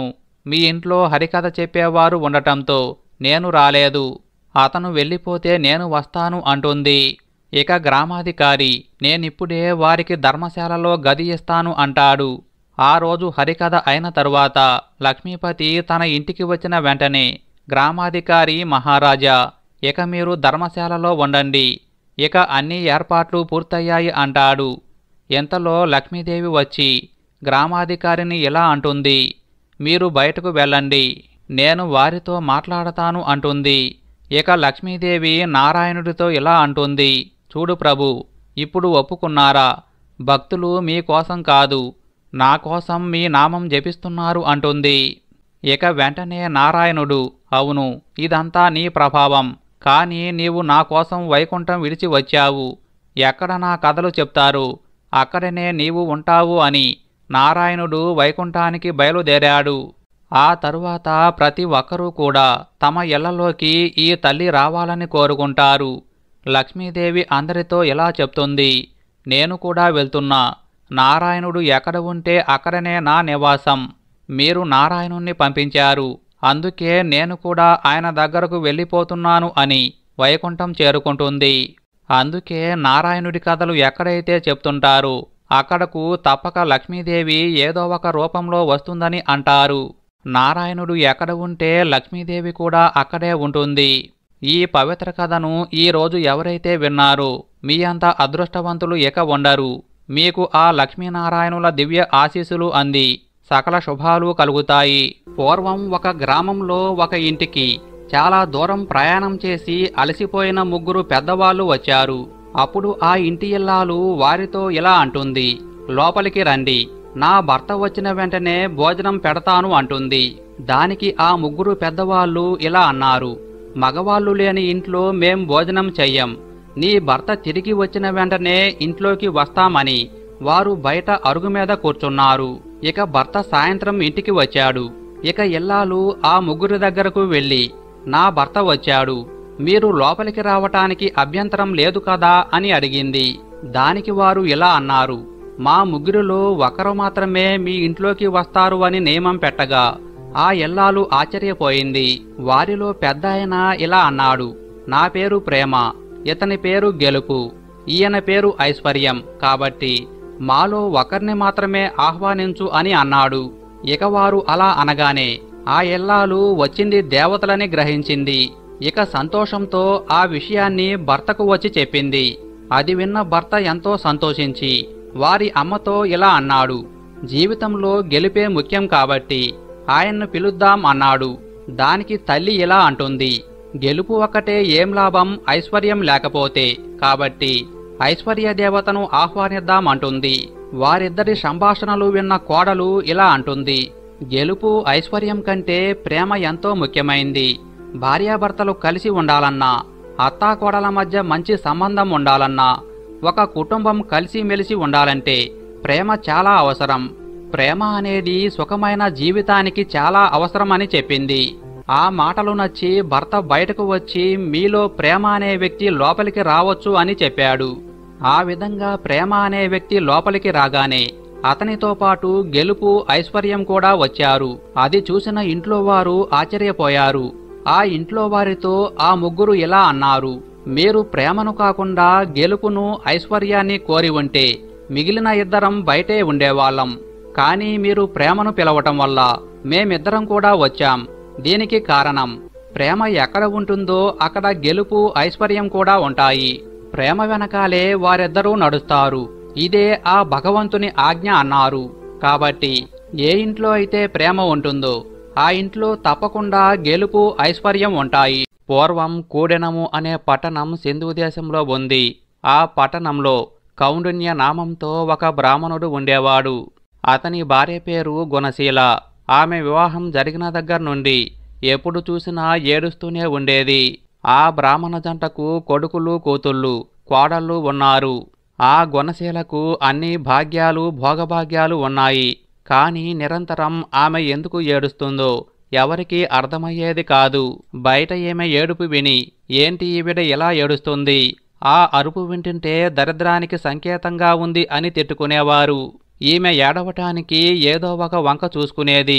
మీ ఇంట్లో హరికథ చెప్పేవారు ఉండటంతో నేను రాలేదు అతను వెళ్ళిపోతే నేను వస్తాను అంటుంది ఇక గ్రామాధికారి నేనిప్పుడే వారికి ధర్మశాలలో గది ఇస్తాను అంటాడు ఆ రోజు హరికథ అయిన తరువాత లక్ష్మీపతి తన ఇంటికి వచ్చిన వెంటనే గ్రామాధికారి మహారాజా ఇక మీరు ధర్మశాలలో ఉండండి ఇక అన్ని ఏర్పాట్లు పూర్తయ్యాయి అంటాడు ఇంతలో లక్ష్మీదేవి వచ్చి గ్రామాధికారిని ఇలా అంటుంది మీరు బయటకు వెళ్ళండి నేను వారితో మాట్లాడతాను అంటుంది ఇక లక్ష్మీదేవి నారాయణుడితో ఇలా అంటుంది చూడు ప్రభు ఇప్పుడు ఒప్పుకున్నారా భక్తులు మీకోసం కాదు నా కోసం మీ నామం జపిస్తున్నారు అంటుంది ఇక వెంటనే నారాయణుడు అవును ఇదంతా నీ ప్రభావం కానీ నీవు నా కోసం వైకుంఠం విడిచి వచ్చావు ఎక్కడ నా కథలు చెప్తారు అక్కడనే నీవు ఉంటావు అని నారాయణుడు వైకుంఠానికి బయలుదేరాడు ఆ తరువాత ప్రతి ఒక్కరూ కూడా తమ ఇళ్లలోకి ఈ తల్లి రావాలని కోరుకుంటారు లక్ష్మీదేవి అందరితో ఇలా చెప్తుంది నేను కూడా వెళ్తున్నా నారాయణుడు ఎక్కడ ఉంటే అక్కడనే నా నివాసం మీరు నారాయణుణ్ణి పంపించారు అందుకే నేను కూడా ఆయన దగ్గరకు వెళ్ళిపోతున్నాను అని వైకుంఠం చేరుకుంటుంది అందుకే నారాయణుడి కథలు ఎక్కడైతే చెప్తుంటారో అక్కడకు తప్పక లక్ష్మీదేవి ఏదో ఒక రూపంలో వస్తుందని అంటారు నారాయణుడు ఎక్కడ ఉంటే లక్ష్మీదేవి కూడా అక్కడే ఉంటుంది ఈ పవిత్ర కథను ఈ రోజు ఎవరైతే విన్నారో మీ అంత అదృష్టవంతులు ఇక ఉండరు మీకు ఆ లక్ష్మీనారాయణుల దివ్య ఆశీస్సులు అంది సకల శుభాలు కలుగుతాయి పూర్వం ఒక గ్రామంలో ఒక ఇంటికి చాలా దూరం ప్రయాణం చేసి అలసిపోయిన ముగ్గురు పెద్దవాళ్ళు వచ్చారు అప్పుడు ఆ ఇంటి ఇల్లాలు వారితో ఇలా అంటుంది లోపలికి రండి నా భర్త వచ్చిన వెంటనే భోజనం పెడతాను అంటుంది దానికి ఆ ముగ్గురు పెద్దవాళ్ళు ఇలా అన్నారు మగవాళ్ళు లేని ఇంట్లో మేం భోజనం చెయ్యం నీ భర్త తిరిగి వచ్చిన వెంటనే ఇంట్లోకి వస్తామని వారు బయట అరుగు మీద కూర్చున్నారు ఇక భర్త సాయంత్రం ఇంటికి వచ్చాడు ఇక ఇల్లాలు ఆ ముగ్గురి దగ్గరకు వెళ్ళి నా భర్త వచ్చాడు మీరు లోపలికి రావటానికి అభ్యంతరం లేదు కదా అని అడిగింది దానికి వారు ఇలా అన్నారు మా ముగ్గురిలో ఒకరు మాత్రమే మీ ఇంట్లోకి వస్తారు అని నియమం పెట్టగా ఆ ఇల్లాలు ఆశ్చర్యపోయింది వారిలో పెద్ద ఆయన ఇలా అన్నాడు నా పేరు ప్రేమ ఇతని పేరు గెలుపు ఈయన పేరు ఐశ్వర్యం కాబట్టి మాలో ఒకరిని మాత్రమే ఆహ్వానించు అని అన్నాడు ఇక వారు అలా అనగానే ఆ ఇల్లాలు వచ్చింది దేవతలని గ్రహించింది ఇక సంతోషంతో ఆ విషయాన్ని భర్తకు వచ్చి చెప్పింది అది విన్న భర్త ఎంతో సంతోషించి వారి అమ్మతో ఇలా అన్నాడు జీవితంలో గెలిపే ముఖ్యం కాబట్టి ఆయన్ను పిలుద్దాం అన్నాడు దానికి తల్లి ఇలా అంటుంది గెలుపు ఒక్కటే ఏం లాభం ఐశ్వర్యం లేకపోతే కాబట్టి ఐశ్వర్య దేవతను ఆహ్వానిద్దాం అంటుంది వారిద్దరి సంభాషణలు విన్న కోడలు ఇలా అంటుంది గెలుపు ఐశ్వర్యం కంటే ప్రేమ ఎంతో ముఖ్యమైంది భార్యాభర్తలు కలిసి ఉండాలన్నా అత్తాకోడల మధ్య మంచి సంబంధం ఉండాలన్నా ఒక కుటుంబం కలిసిమెలిసి ఉండాలంటే ప్రేమ చాలా అవసరం ప్రేమ అనేది సుఖమైన జీవితానికి చాలా అవసరమని చెప్పింది ఆ మాటలు నచ్చి భర్త బయటకు వచ్చి మీలో ప్రేమ అనే వ్యక్తి లోపలికి రావచ్చు అని చెప్పాడు ఆ విధంగా ప్రేమ అనే వ్యక్తి లోపలికి రాగానే అతనితో పాటు గెలుపు ఐశ్వర్యం కూడా వచ్చారు అది చూసిన ఇంట్లో వారు ఆశ్చర్యపోయారు ఆ ఇంట్లో వారితో ఆ ముగ్గురు ఇలా అన్నారు మీరు ప్రేమను కాకుండా గెలుపును ఐశ్వర్యాన్ని కోరి ఉంటే మిగిలిన ఇద్దరం బయటే ఉండేవాళ్ళం కానీ మీరు ప్రేమను పిలవటం వల్ల మేమిద్దరం కూడా వచ్చాం దీనికి కారణం ప్రేమ ఎక్కడ ఉంటుందో అక్కడ గెలుపు ఐశ్వర్యం కూడా ఉంటాయి ప్రేమ వెనకాలే వారిద్దరూ నడుస్తారు ఇదే ఆ భగవంతుని ఆజ్ఞ అన్నారు కాబట్టి ఏ ఇంట్లో అయితే ప్రేమ ఉంటుందో ఆ ఇంట్లో తప్పకుండా గెలుపు ఐశ్వర్యం ఉంటాయి పూర్వం కూడెనము అనే పట్టణం సింధు దేశంలో ఉంది ఆ పట్టణంలో కౌండిన్య నామంతో ఒక బ్రాహ్మణుడు ఉండేవాడు అతని భార్య పేరు గుణశీల ఆమె వివాహం జరిగిన దగ్గర నుండి ఎప్పుడు చూసినా ఏడుస్తూనే ఉండేది ఆ బ్రాహ్మణ జంటకు కొడుకులు కూతుళ్ళు కోడళ్ళు ఉన్నారు ఆ గుణశీలకు అన్ని భాగ్యాలు భోగభాగ్యాలు ఉన్నాయి కానీ నిరంతరం ఆమె ఎందుకు ఏడుస్తుందో ఎవరికీ అర్థమయ్యేది కాదు బయట ఈమె ఏడుపు విని ఏంటి ఈవిడ ఇలా ఏడుస్తుంది ఆ అరుపు వింటుంటే దరిద్రానికి సంకేతంగా ఉంది అని తిట్టుకునేవారు ఈమె ఏడవటానికి ఏదో ఒక వంక చూసుకునేది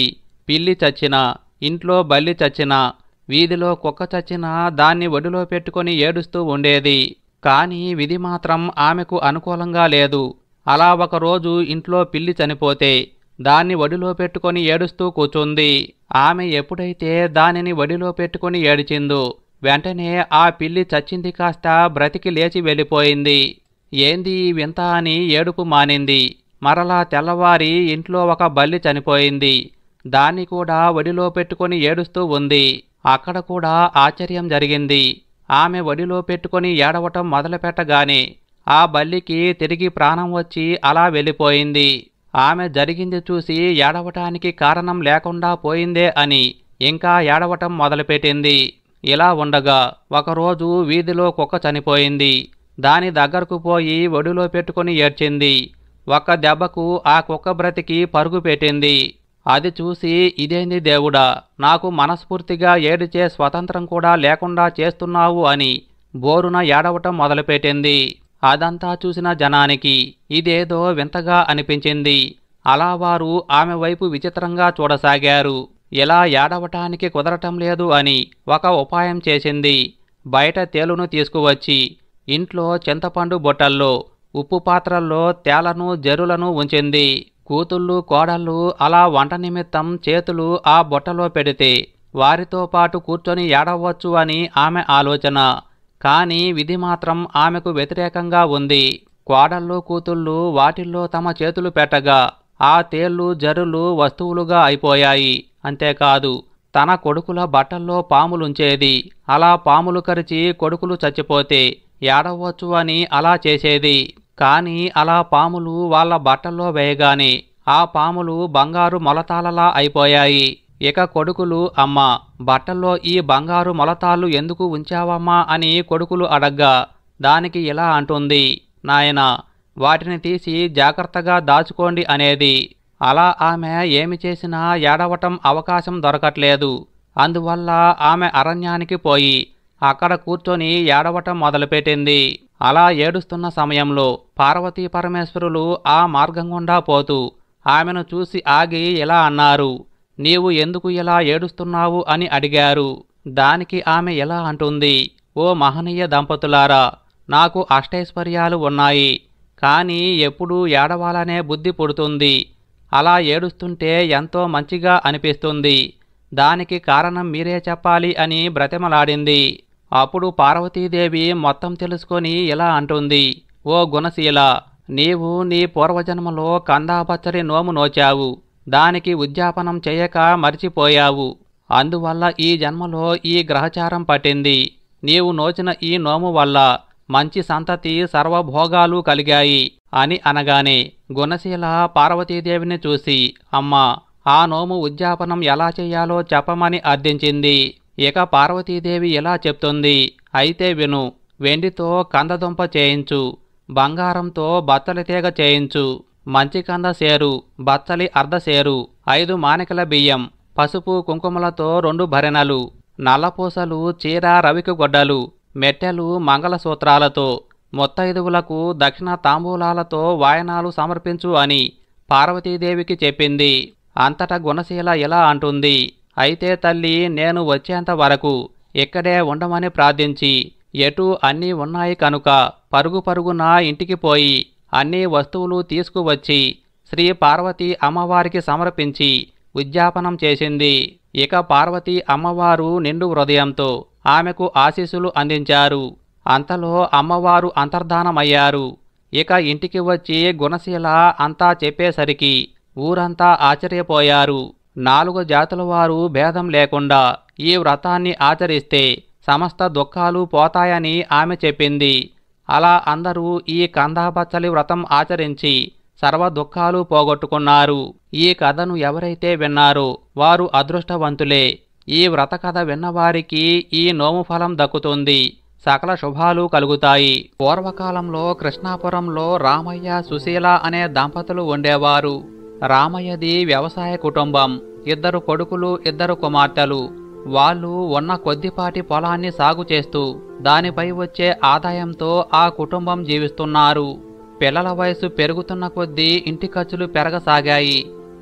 పిల్లి చచ్చినా ఇంట్లో బల్లి చచ్చినా వీధిలో కుక్క చచ్చినా దాన్ని ఒడిలో పెట్టుకొని ఏడుస్తూ ఉండేది కానీ విధి మాత్రం ఆమెకు అనుకూలంగా లేదు అలా ఒకరోజు ఇంట్లో పిల్లి చనిపోతే దాన్ని ఒడిలో పెట్టుకొని ఏడుస్తూ కూర్చుంది ఆమె ఎప్పుడైతే దానిని ఒడిలో పెట్టుకొని ఏడిచిందో వెంటనే ఆ పిల్లి చచ్చింది కాస్త బ్రతికి లేచి వెళ్ళిపోయింది ఏంది ఈ వింత అని ఏడుపు మానింది మరలా తెల్లవారి ఇంట్లో ఒక బల్లి చనిపోయింది దాన్ని కూడా ఒడిలో పెట్టుకొని ఏడుస్తూ ఉంది అక్కడ కూడా ఆశ్చర్యం జరిగింది ఆమె ఒడిలో పెట్టుకొని ఏడవటం మొదలుపెట్టగానే ఆ బల్లికి తిరిగి ప్రాణం వచ్చి అలా వెళ్ళిపోయింది ఆమె జరిగింది చూసి ఏడవటానికి కారణం లేకుండా పోయిందే అని ఇంకా ఏడవటం మొదలుపెట్టింది ఇలా ఉండగా ఒకరోజు వీధిలో కుక్క చనిపోయింది దాని దగ్గరకు పోయి ఒడిలో పెట్టుకొని ఏడ్చింది ఒక్క దెబ్బకు ఆ కుక్క బ్రతికి పరుగు పెట్టింది అది చూసి ఇదేంది దేవుడా నాకు మనస్ఫూర్తిగా ఏడిచే స్వతంత్రం కూడా లేకుండా చేస్తున్నావు అని బోరున ఏడవటం మొదలుపెట్టింది అదంతా చూసిన జనానికి ఇదేదో వింతగా అనిపించింది అలా వారు ఆమె వైపు విచిత్రంగా చూడసాగారు ఇలా ఏడవటానికి కుదరటం లేదు అని ఒక ఉపాయం చేసింది బయట తేలును తీసుకువచ్చి ఇంట్లో చింతపండు బొట్టల్లో ఉప్పు పాత్రల్లో తేలను జరులను ఉంచింది కూతుళ్ళు కోడళ్ళు అలా వంట నిమిత్తం చేతులు ఆ బొట్టలో పెడితే వారితో పాటు కూర్చొని ఏడవచ్చు అని ఆమె ఆలోచన కానీ విధి మాత్రం ఆమెకు వ్యతిరేకంగా ఉంది కోడళ్ళు కూతుళ్ళు వాటిల్లో తమ చేతులు పెట్టగా ఆ తేళ్లు జరులు వస్తువులుగా అయిపోయాయి అంతేకాదు తన కొడుకుల బట్టల్లో పాములుంచేది అలా పాములు కరిచి కొడుకులు చచ్చిపోతే ఏడవచ్చు అని అలా చేసేది కానీ అలా పాములు వాళ్ళ బట్టల్లో వేయగానే ఆ పాములు బంగారు మొలతాలలా అయిపోయాయి ఇక కొడుకులు అమ్మ బట్టల్లో ఈ బంగారు మొలతాళ్ళు ఎందుకు ఉంచావమ్మా అని కొడుకులు అడగ్గా దానికి ఇలా అంటుంది నాయనా వాటిని తీసి జాగ్రత్తగా దాచుకోండి అనేది అలా ఆమె ఏమి చేసినా ఏడవటం అవకాశం దొరకట్లేదు అందువల్ల ఆమె అరణ్యానికి పోయి అక్కడ కూర్చొని ఏడవటం మొదలుపెట్టింది అలా ఏడుస్తున్న సమయంలో పార్వతీ పరమేశ్వరులు ఆ మార్గం గుండా పోతూ ఆమెను చూసి ఆగి ఇలా అన్నారు నీవు ఎందుకు ఇలా ఏడుస్తున్నావు అని అడిగారు దానికి ఆమె ఎలా అంటుంది ఓ మహనీయ దంపతులారా నాకు అష్టైశ్వర్యాలు ఉన్నాయి కానీ ఎప్పుడూ ఏడవాలనే బుద్ధి పుడుతుంది అలా ఏడుస్తుంటే ఎంతో మంచిగా అనిపిస్తుంది దానికి కారణం మీరే చెప్పాలి అని బ్రతిమలాడింది అప్పుడు పార్వతీదేవి మొత్తం తెలుసుకొని ఇలా అంటుంది ఓ గుణశీల నీవు నీ పూర్వజన్మలో కందాపచ్చరి నోము నోచావు దానికి ఉద్యాపనం చేయక మర్చిపోయావు అందువల్ల ఈ జన్మలో ఈ గ్రహచారం పట్టింది నీవు నోచిన ఈ నోము వల్ల మంచి సంతతి సర్వభోగాలు కలిగాయి అని అనగానే గుణశీల పార్వతీదేవిని చూసి అమ్మా ఆ నోము ఉద్యాపనం ఎలా చేయాలో చెప్పమని అర్థించింది ఇక పార్వతీదేవి ఇలా చెప్తుంది అయితే విను వెండితో కందదుంప చేయించు బంగారంతో బత్తలి తీగ చేయించు మంచి కంద సేరు బత్తలి అర్ధ సేరు ఐదు మానికల బియ్యం పసుపు కుంకుమలతో రెండు భరణలు నల్లపూసలు చీర రవికి గొడ్డలు మెట్టెలు మంగళసూత్రాలతో ముత్తైదువులకు దక్షిణ తాంబూలాలతో వాయనాలు సమర్పించు అని పార్వతీదేవికి చెప్పింది అంతటా గుణశీల ఇలా అంటుంది అయితే తల్లి నేను వచ్చేంత వరకు ఇక్కడే ఉండమని ప్రార్థించి ఎటు అన్నీ ఉన్నాయి కనుక పరుగు పరుగున ఇంటికి పోయి అన్ని వస్తువులు తీసుకువచ్చి శ్రీ పార్వతి అమ్మవారికి సమర్పించి ఉద్యాపనం చేసింది ఇక పార్వతి అమ్మవారు నిండు హృదయంతో ఆమెకు ఆశీస్సులు అందించారు అంతలో అమ్మవారు అంతర్ధానమయ్యారు ఇక ఇంటికి వచ్చి గుణశీల అంతా చెప్పేసరికి ఊరంతా ఆశ్చర్యపోయారు నాలుగు జాతుల వారు భేదం లేకుండా ఈ వ్రతాన్ని ఆచరిస్తే సమస్త దుఃఖాలు పోతాయని ఆమె చెప్పింది అలా అందరూ ఈ కందాబచ్చలి వ్రతం ఆచరించి సర్వ దుఃఖాలు పోగొట్టుకున్నారు ఈ కథను ఎవరైతే విన్నారో వారు అదృష్టవంతులే ఈ వ్రత కథ విన్నవారికి ఈ నోము ఫలం దక్కుతుంది సకల శుభాలు కలుగుతాయి పూర్వకాలంలో కృష్ణాపురంలో రామయ్య సుశీల అనే దంపతులు ఉండేవారు రామయ్యది వ్యవసాయ కుటుంబం ఇద్దరు కొడుకులు ఇద్దరు కుమార్తెలు వాళ్ళు ఉన్న కొద్దిపాటి పొలాన్ని సాగు చేస్తూ దానిపై వచ్చే ఆదాయంతో ఆ కుటుంబం జీవిస్తున్నారు పిల్లల వయసు పెరుగుతున్న కొద్దీ ఇంటి ఖర్చులు పెరగసాగాయి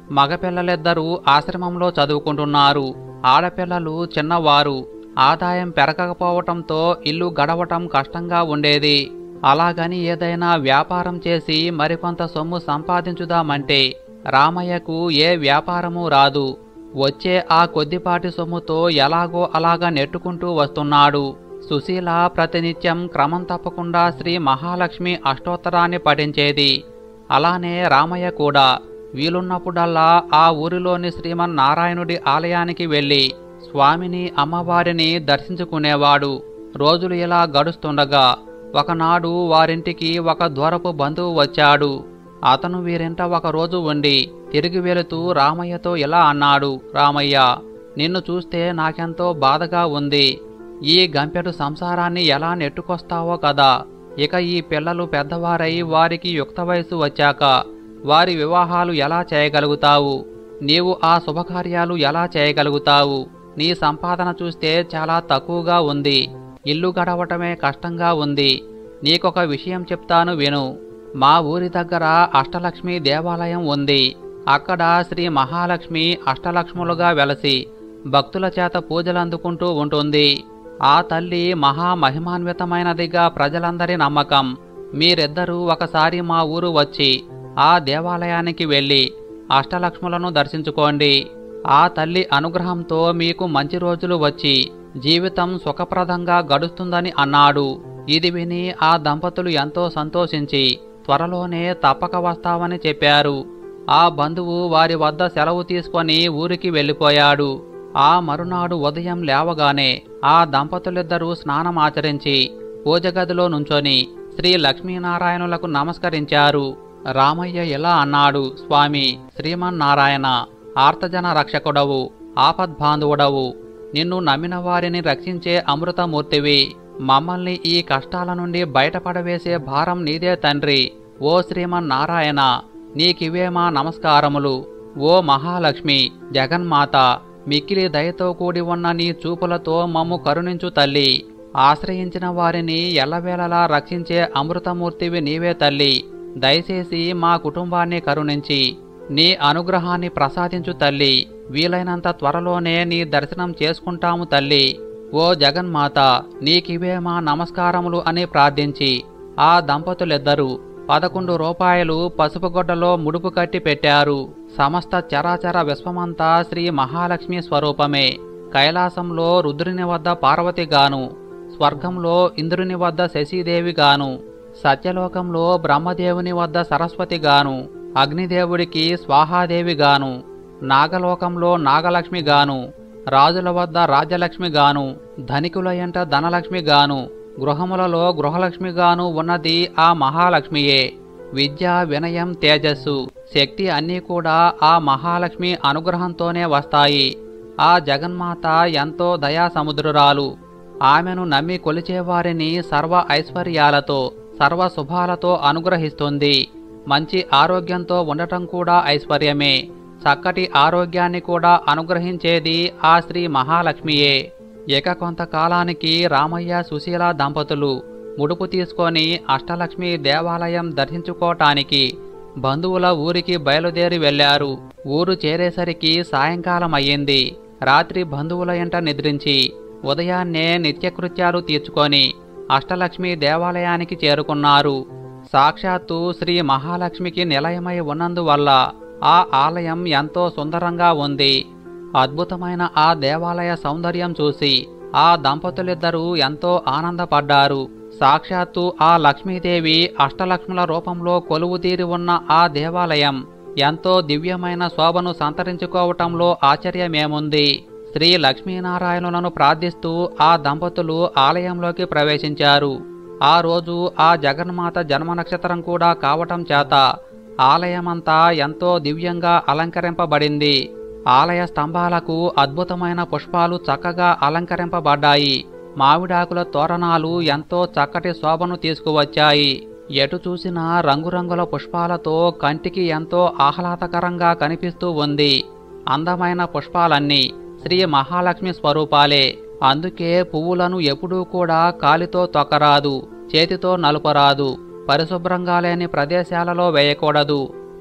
మగపిల్లలిద్దరూ ఆశ్రమంలో చదువుకుంటున్నారు ఆడపిల్లలు చిన్నవారు ఆదాయం పెరగకపోవటంతో ఇల్లు గడవటం కష్టంగా ఉండేది అలాగని ఏదైనా వ్యాపారం చేసి మరికొంత సొమ్ము సంపాదించుదామంటే రామయ్యకు ఏ వ్యాపారము రాదు వచ్చే ఆ కొద్దిపాటి సొమ్ముతో ఎలాగో అలాగా నెట్టుకుంటూ వస్తున్నాడు సుశీల ప్రతినిత్యం క్రమం తప్పకుండా శ్రీ మహాలక్ష్మి అష్టోత్తరాన్ని పఠించేది అలానే రామయ్య కూడా వీలున్నప్పుడల్లా ఆ ఊరిలోని శ్రీమన్నారాయణుడి ఆలయానికి వెళ్ళి స్వామిని అమ్మవారిని దర్శించుకునేవాడు రోజులు ఇలా గడుస్తుండగా ఒకనాడు వారింటికి ఒక దూరపు బంధువు వచ్చాడు అతను వీరింట ఒక రోజు ఉండి తిరిగి వెళుతూ రామయ్యతో ఇలా అన్నాడు రామయ్య నిన్ను చూస్తే నాకెంతో బాధగా ఉంది ఈ గంపెడు సంసారాన్ని ఎలా నెట్టుకొస్తావో కదా ఇక ఈ పిల్లలు పెద్దవారై వారికి యుక్త వయసు వచ్చాక వారి వివాహాలు ఎలా చేయగలుగుతావు నీవు ఆ శుభకార్యాలు ఎలా చేయగలుగుతావు నీ సంపాదన చూస్తే చాలా తక్కువగా ఉంది ఇల్లు గడవటమే కష్టంగా ఉంది నీకొక విషయం చెప్తాను విను మా ఊరి దగ్గర అష్టలక్ష్మి దేవాలయం ఉంది అక్కడ శ్రీ మహాలక్ష్మి అష్టలక్ష్ములుగా వెలసి భక్తుల చేత పూజలు అందుకుంటూ ఉంటుంది ఆ తల్లి మహామహిమాన్వితమైనదిగా ప్రజలందరి నమ్మకం మీరిద్దరూ ఒకసారి మా ఊరు వచ్చి ఆ దేవాలయానికి వెళ్ళి అష్టలక్ష్ములను దర్శించుకోండి ఆ తల్లి అనుగ్రహంతో మీకు మంచి రోజులు వచ్చి జీవితం సుఖప్రదంగా గడుస్తుందని అన్నాడు ఇది విని ఆ దంపతులు ఎంతో సంతోషించి త్వరలోనే తప్పక వస్తామని చెప్పారు ఆ బంధువు వారి వద్ద సెలవు తీసుకొని ఊరికి వెళ్ళిపోయాడు ఆ మరునాడు ఉదయం లేవగానే ఆ దంపతులిద్దరూ స్నానం ఆచరించి పూజగదిలో నుంచొని శ్రీ లక్ష్మీనారాయణులకు నమస్కరించారు రామయ్య ఇలా అన్నాడు స్వామి శ్రీమన్నారాయణ ఆర్తజన రక్షకుడవు ఆపద్బాంధవుడవు నిన్ను నమ్మిన వారిని రక్షించే అమృతమూర్తివి మమ్మల్ని ఈ కష్టాల నుండి బయటపడవేసే భారం నీదే తండ్రి ఓ శ్రీమన్నారాయణ నీకివే మా నమస్కారములు ఓ మహాలక్ష్మి జగన్మాత మిక్కిలి దయతో కూడి ఉన్న నీ చూపులతో మమ్ము కరుణించు తల్లి ఆశ్రయించిన వారిని ఎల్లవేళలా రక్షించే అమృతమూర్తివి నీవే తల్లి దయచేసి మా కుటుంబాన్ని కరుణించి నీ అనుగ్రహాన్ని ప్రసాదించు తల్లి వీలైనంత త్వరలోనే నీ దర్శనం చేసుకుంటాము తల్లి ఓ జగన్మాత నీకివే మా నమస్కారములు అని ప్రార్థించి ఆ దంపతులిద్దరూ పదకొండు రూపాయలు పసుపు గుడ్డలో ముడుపు కట్టి పెట్టారు సమస్త చరాచర విశ్వమంతా శ్రీ మహాలక్ష్మి స్వరూపమే కైలాసంలో రుద్రుని వద్ద పార్వతిగాను స్వర్గంలో ఇంద్రుని వద్ద శశీదేవిగాను సత్యలోకంలో బ్రహ్మదేవుని వద్ద సరస్వతిగాను అగ్నిదేవుడికి స్వాహాదేవిగాను నాగలోకంలో నాగలక్ష్మిగాను రాజుల వద్ద రాజ్యలక్ష్మిగాను ధనికుల ఎంట ధనలక్ష్మిగాను గృహములలో గృహలక్ష్మిగాను ఉన్నది ఆ మహాలక్ష్మియే విద్య వినయం తేజస్సు శక్తి అన్నీ కూడా ఆ మహాలక్ష్మి అనుగ్రహంతోనే వస్తాయి ఆ జగన్మాత ఎంతో దయా సముద్రురాలు ఆమెను నమ్మి కొలిచేవారిని సర్వ ఐశ్వర్యాలతో సర్వ శుభాలతో అనుగ్రహిస్తుంది మంచి ఆరోగ్యంతో ఉండటం కూడా ఐశ్వర్యమే చక్కటి ఆరోగ్యాన్ని కూడా అనుగ్రహించేది ఆ శ్రీ మహాలక్ష్మియే ఇక కొంతకాలానికి రామయ్య సుశీల దంపతులు ముడుపు తీసుకొని అష్టలక్ష్మి దేవాలయం దర్శించుకోవటానికి బంధువుల ఊరికి బయలుదేరి వెళ్లారు ఊరు చేరేసరికి సాయంకాలం అయ్యింది రాత్రి బంధువుల ఎంట నిద్రించి ఉదయాన్నే నిత్యకృత్యాలు తీర్చుకొని అష్టలక్ష్మి దేవాలయానికి చేరుకున్నారు సాక్షాత్తు శ్రీ మహాలక్ష్మికి నిలయమై ఉన్నందువల్ల ఆ ఆలయం ఎంతో సుందరంగా ఉంది అద్భుతమైన ఆ దేవాలయ సౌందర్యం చూసి ఆ దంపతులిద్దరూ ఎంతో ఆనందపడ్డారు సాక్షాత్తు ఆ లక్ష్మీదేవి అష్టలక్ష్ముల రూపంలో కొలువుతీరి ఉన్న ఆ దేవాలయం ఎంతో దివ్యమైన శోభను సంతరించుకోవటంలో ఆశ్చర్యమేముంది శ్రీ లక్ష్మీనారాయణులను ప్రార్థిస్తూ ఆ దంపతులు ఆలయంలోకి ప్రవేశించారు ఆ రోజు ఆ జగన్మాత జన్మ నక్షత్రం కూడా కావటం చేత ఆలయమంతా ఎంతో దివ్యంగా అలంకరింపబడింది ఆలయ స్తంభాలకు అద్భుతమైన పుష్పాలు చక్కగా అలంకరింపబడ్డాయి మామిడాకుల తోరణాలు ఎంతో చక్కటి శోభను తీసుకువచ్చాయి ఎటు చూసినా రంగురంగుల పుష్పాలతో కంటికి ఎంతో ఆహ్లాదకరంగా కనిపిస్తూ ఉంది అందమైన పుష్పాలన్నీ శ్రీ మహాలక్ష్మి స్వరూపాలే అందుకే పువ్వులను ఎప్పుడూ కూడా కాలితో తొక్కరాదు చేతితో నలుపరాదు పరిశుభ్రంగా లేని ప్రదేశాలలో వేయకూడదు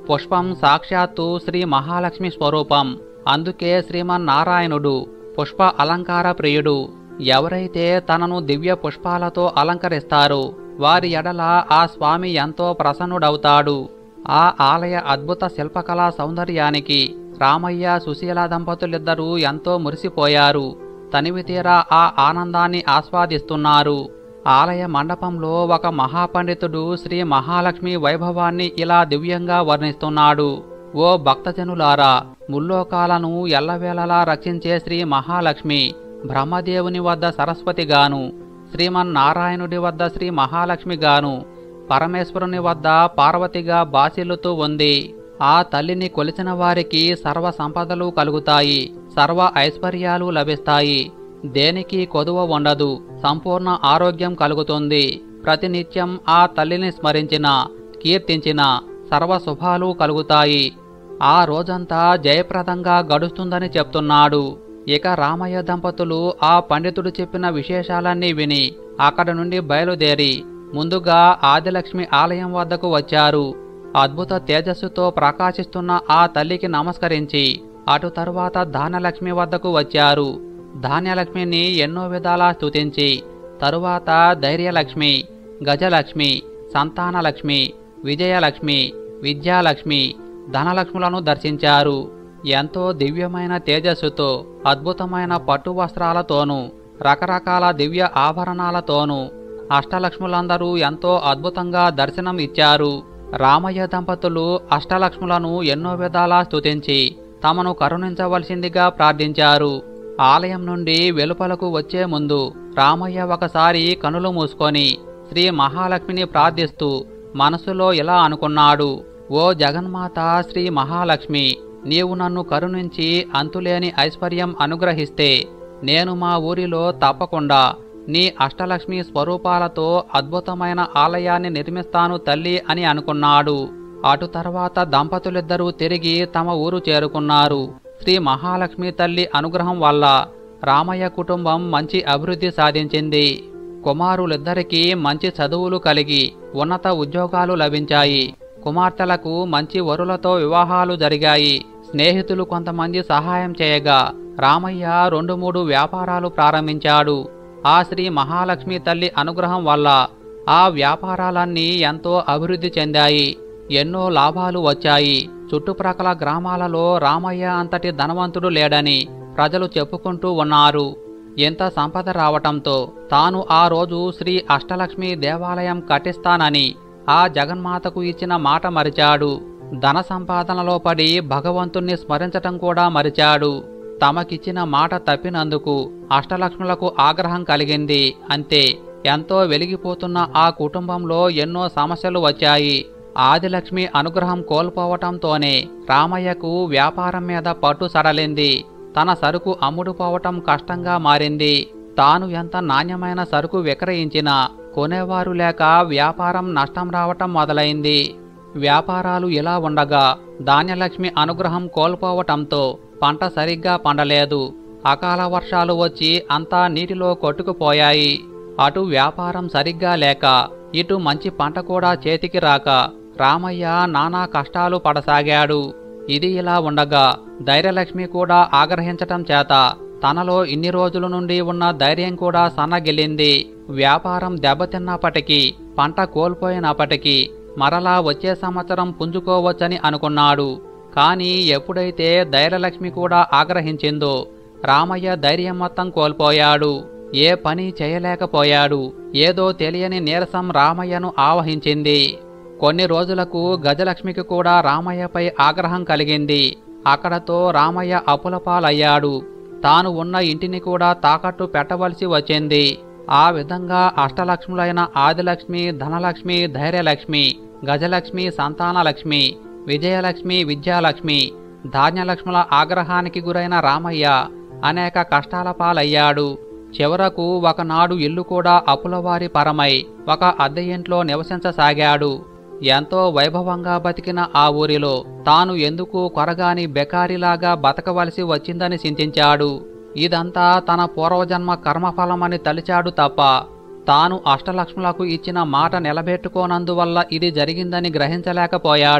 పుష్పం సాక్షాత్తు శ్రీ మహాలక్ష్మి స్వరూపం అందుకే శ్రీమన్నారాయణుడు పుష్ప అలంకార ప్రియుడు ఎవరైతే తనను దివ్య పుష్పాలతో అలంకరిస్తారో వారి ఎడల ఆ స్వామి ఎంతో ప్రసన్నుడవుతాడు ఆ ఆలయ అద్భుత శిల్పకళా సౌందర్యానికి రామయ్య సుశీల దంపతులిద్దరూ ఎంతో మురిసిపోయారు తనివి తీరా ఆ ఆనందాన్ని ఆస్వాదిస్తున్నారు ఆలయ మండపంలో ఒక మహాపండితుడు శ్రీ మహాలక్ష్మి వైభవాన్ని ఇలా దివ్యంగా వర్ణిస్తున్నాడు ఓ భక్తజనులారా ముల్లోకాలను ఎల్లవేళలా రక్షించే శ్రీ మహాలక్ష్మి బ్రహ్మదేవుని వద్ద సరస్వతిగాను శ్రీమన్నారాయణుడి వద్ద శ్రీ మహాలక్ష్మిగాను పరమేశ్వరుని వద్ద పార్వతిగా బాసిల్లుతూ ఉంది ఆ తల్లిని కొలిచిన వారికి సర్వ సంపదలు కలుగుతాయి సర్వ ఐశ్వర్యాలు లభిస్తాయి దేనికి కొదువ ఉండదు సంపూర్ణ ఆరోగ్యం కలుగుతుంది ప్రతినిత్యం ఆ తల్లిని స్మరించిన కీర్తించిన సర్వ శుభాలు కలుగుతాయి ఆ రోజంతా జయప్రదంగా గడుస్తుందని చెప్తున్నాడు ఇక రామయ్య దంపతులు ఆ పండితుడు చెప్పిన విశేషాలన్నీ విని అక్కడ నుండి బయలుదేరి ముందుగా ఆదిలక్ష్మి ఆలయం వద్దకు వచ్చారు అద్భుత తేజస్సుతో ప్రకాశిస్తున్న ఆ తల్లికి నమస్కరించి అటు తరువాత ధాన్యలక్ష్మి వద్దకు వచ్చారు ధాన్యలక్ష్మిని ఎన్నో విధాలా స్తుతించి తరువాత ధైర్యలక్ష్మి గజలక్ష్మి సంతానలక్ష్మి విజయలక్ష్మి విద్యాలక్ష్మి ధనలక్ష్ములను దర్శించారు ఎంతో దివ్యమైన తేజస్సుతో అద్భుతమైన పట్టు వస్త్రాలతోనూ రకరకాల దివ్య ఆభరణాలతోనూ అష్టలక్ష్ములందరూ ఎంతో అద్భుతంగా దర్శనం ఇచ్చారు రామయ్య దంపతులు అష్టలక్ష్ములను ఎన్నో విధాలా స్తుతించి తమను కరుణించవలసిందిగా ప్రార్థించారు ఆలయం నుండి వెలుపలకు వచ్చే ముందు రామయ్య ఒకసారి కనులు మూసుకొని శ్రీ మహాలక్ష్మిని ప్రార్థిస్తూ మనసులో ఇలా అనుకున్నాడు ఓ జగన్మాత శ్రీ మహాలక్ష్మి నీవు నన్ను కరుణించి అంతులేని ఐశ్వర్యం అనుగ్రహిస్తే నేను మా ఊరిలో తప్పకుండా నీ అష్టలక్ష్మి స్వరూపాలతో అద్భుతమైన ఆలయాన్ని నిర్మిస్తాను తల్లి అని అనుకున్నాడు అటు తర్వాత దంపతులిద్దరూ తిరిగి తమ ఊరు చేరుకున్నారు శ్రీ మహాలక్ష్మి తల్లి అనుగ్రహం వల్ల రామయ్య కుటుంబం మంచి అభివృద్ధి సాధించింది కుమారులిద్దరికీ మంచి చదువులు కలిగి ఉన్నత ఉద్యోగాలు లభించాయి కుమార్తెలకు మంచి వరులతో వివాహాలు జరిగాయి స్నేహితులు కొంతమంది సహాయం చేయగా రామయ్య రెండు మూడు వ్యాపారాలు ప్రారంభించాడు ఆ శ్రీ మహాలక్ష్మి తల్లి అనుగ్రహం వల్ల ఆ వ్యాపారాలన్నీ ఎంతో అభివృద్ధి చెందాయి ఎన్నో లాభాలు వచ్చాయి చుట్టుప్రక్కల గ్రామాలలో రామయ్య అంతటి ధనవంతుడు లేడని ప్రజలు చెప్పుకుంటూ ఉన్నారు ఎంత సంపద రావటంతో తాను ఆ రోజు శ్రీ అష్టలక్ష్మి దేవాలయం కట్టిస్తానని ఆ జగన్మాతకు ఇచ్చిన మాట మరిచాడు ధన సంపాదనలో పడి భగవంతుణ్ణి స్మరించటం కూడా మరిచాడు తమకిచ్చిన మాట తప్పినందుకు అష్టలక్ష్ములకు ఆగ్రహం కలిగింది అంతే ఎంతో వెలిగిపోతున్న ఆ కుటుంబంలో ఎన్నో సమస్యలు వచ్చాయి ఆదిలక్ష్మి అనుగ్రహం కోల్పోవటంతోనే రామయ్యకు వ్యాపారం మీద పట్టు సడలింది తన సరుకు అమ్ముడుపోవటం కష్టంగా మారింది తాను ఎంత నాణ్యమైన సరుకు విక్రయించినా కొనేవారు లేక వ్యాపారం నష్టం రావటం మొదలైంది వ్యాపారాలు ఇలా ఉండగా ధాన్యలక్ష్మి అనుగ్రహం కోల్పోవటంతో పంట సరిగ్గా పండలేదు అకాల వర్షాలు వచ్చి అంతా నీటిలో కొట్టుకుపోయాయి అటు వ్యాపారం సరిగ్గా లేక ఇటు మంచి పంట కూడా చేతికి రాక రామయ్య నానా కష్టాలు పడసాగాడు ఇది ఇలా ఉండగా ధైర్యలక్ష్మి కూడా ఆగ్రహించటం చేత తనలో ఇన్ని రోజుల నుండి ఉన్న ధైర్యం కూడా సన్నగిల్లింది వ్యాపారం దెబ్బతిన్నప్పటికీ పంట కోల్పోయినప్పటికీ మరలా వచ్చే సంవత్సరం పుంజుకోవచ్చని అనుకున్నాడు కానీ ఎప్పుడైతే ధైర్యలక్ష్మి కూడా ఆగ్రహించిందో రామయ్య ధైర్యం మొత్తం కోల్పోయాడు ఏ పని చేయలేకపోయాడు ఏదో తెలియని నీరసం రామయ్యను ఆవహించింది కొన్ని రోజులకు గజలక్ష్మికి కూడా రామయ్యపై ఆగ్రహం కలిగింది అక్కడతో రామయ్య అప్పులపాలయ్యాడు తాను ఉన్న ఇంటిని కూడా తాకట్టు పెట్టవలసి వచ్చింది ఆ విధంగా అష్టలక్ష్ములైన ఆదిలక్ష్మి ధనలక్ష్మి ధైర్యలక్ష్మి గజలక్ష్మి సంతానలక్ష్మి విజయలక్ష్మి విద్యాలక్ష్మి ధాన్యలక్ష్ముల ఆగ్రహానికి గురైన రామయ్య అనేక కష్టాల పాలయ్యాడు చివరకు ఒకనాడు ఇల్లు కూడా అప్పులవారి పరమై ఒక అద్దె ఇంట్లో నివసించసాగాడు ఎంతో వైభవంగా బతికిన ఆ ఊరిలో తాను ఎందుకు కొరగాని బెకారిలాగా బతకవలసి వచ్చిందని చింతించాడు ఇదంతా తన పూర్వజన్మ కర్మఫలమని తలిచాడు తప్ప తాను అష్టలక్ష్ములకు ఇచ్చిన మాట నిలబెట్టుకోనందువల్ల ఇది జరిగిందని గ్రహించలేకపోయాడు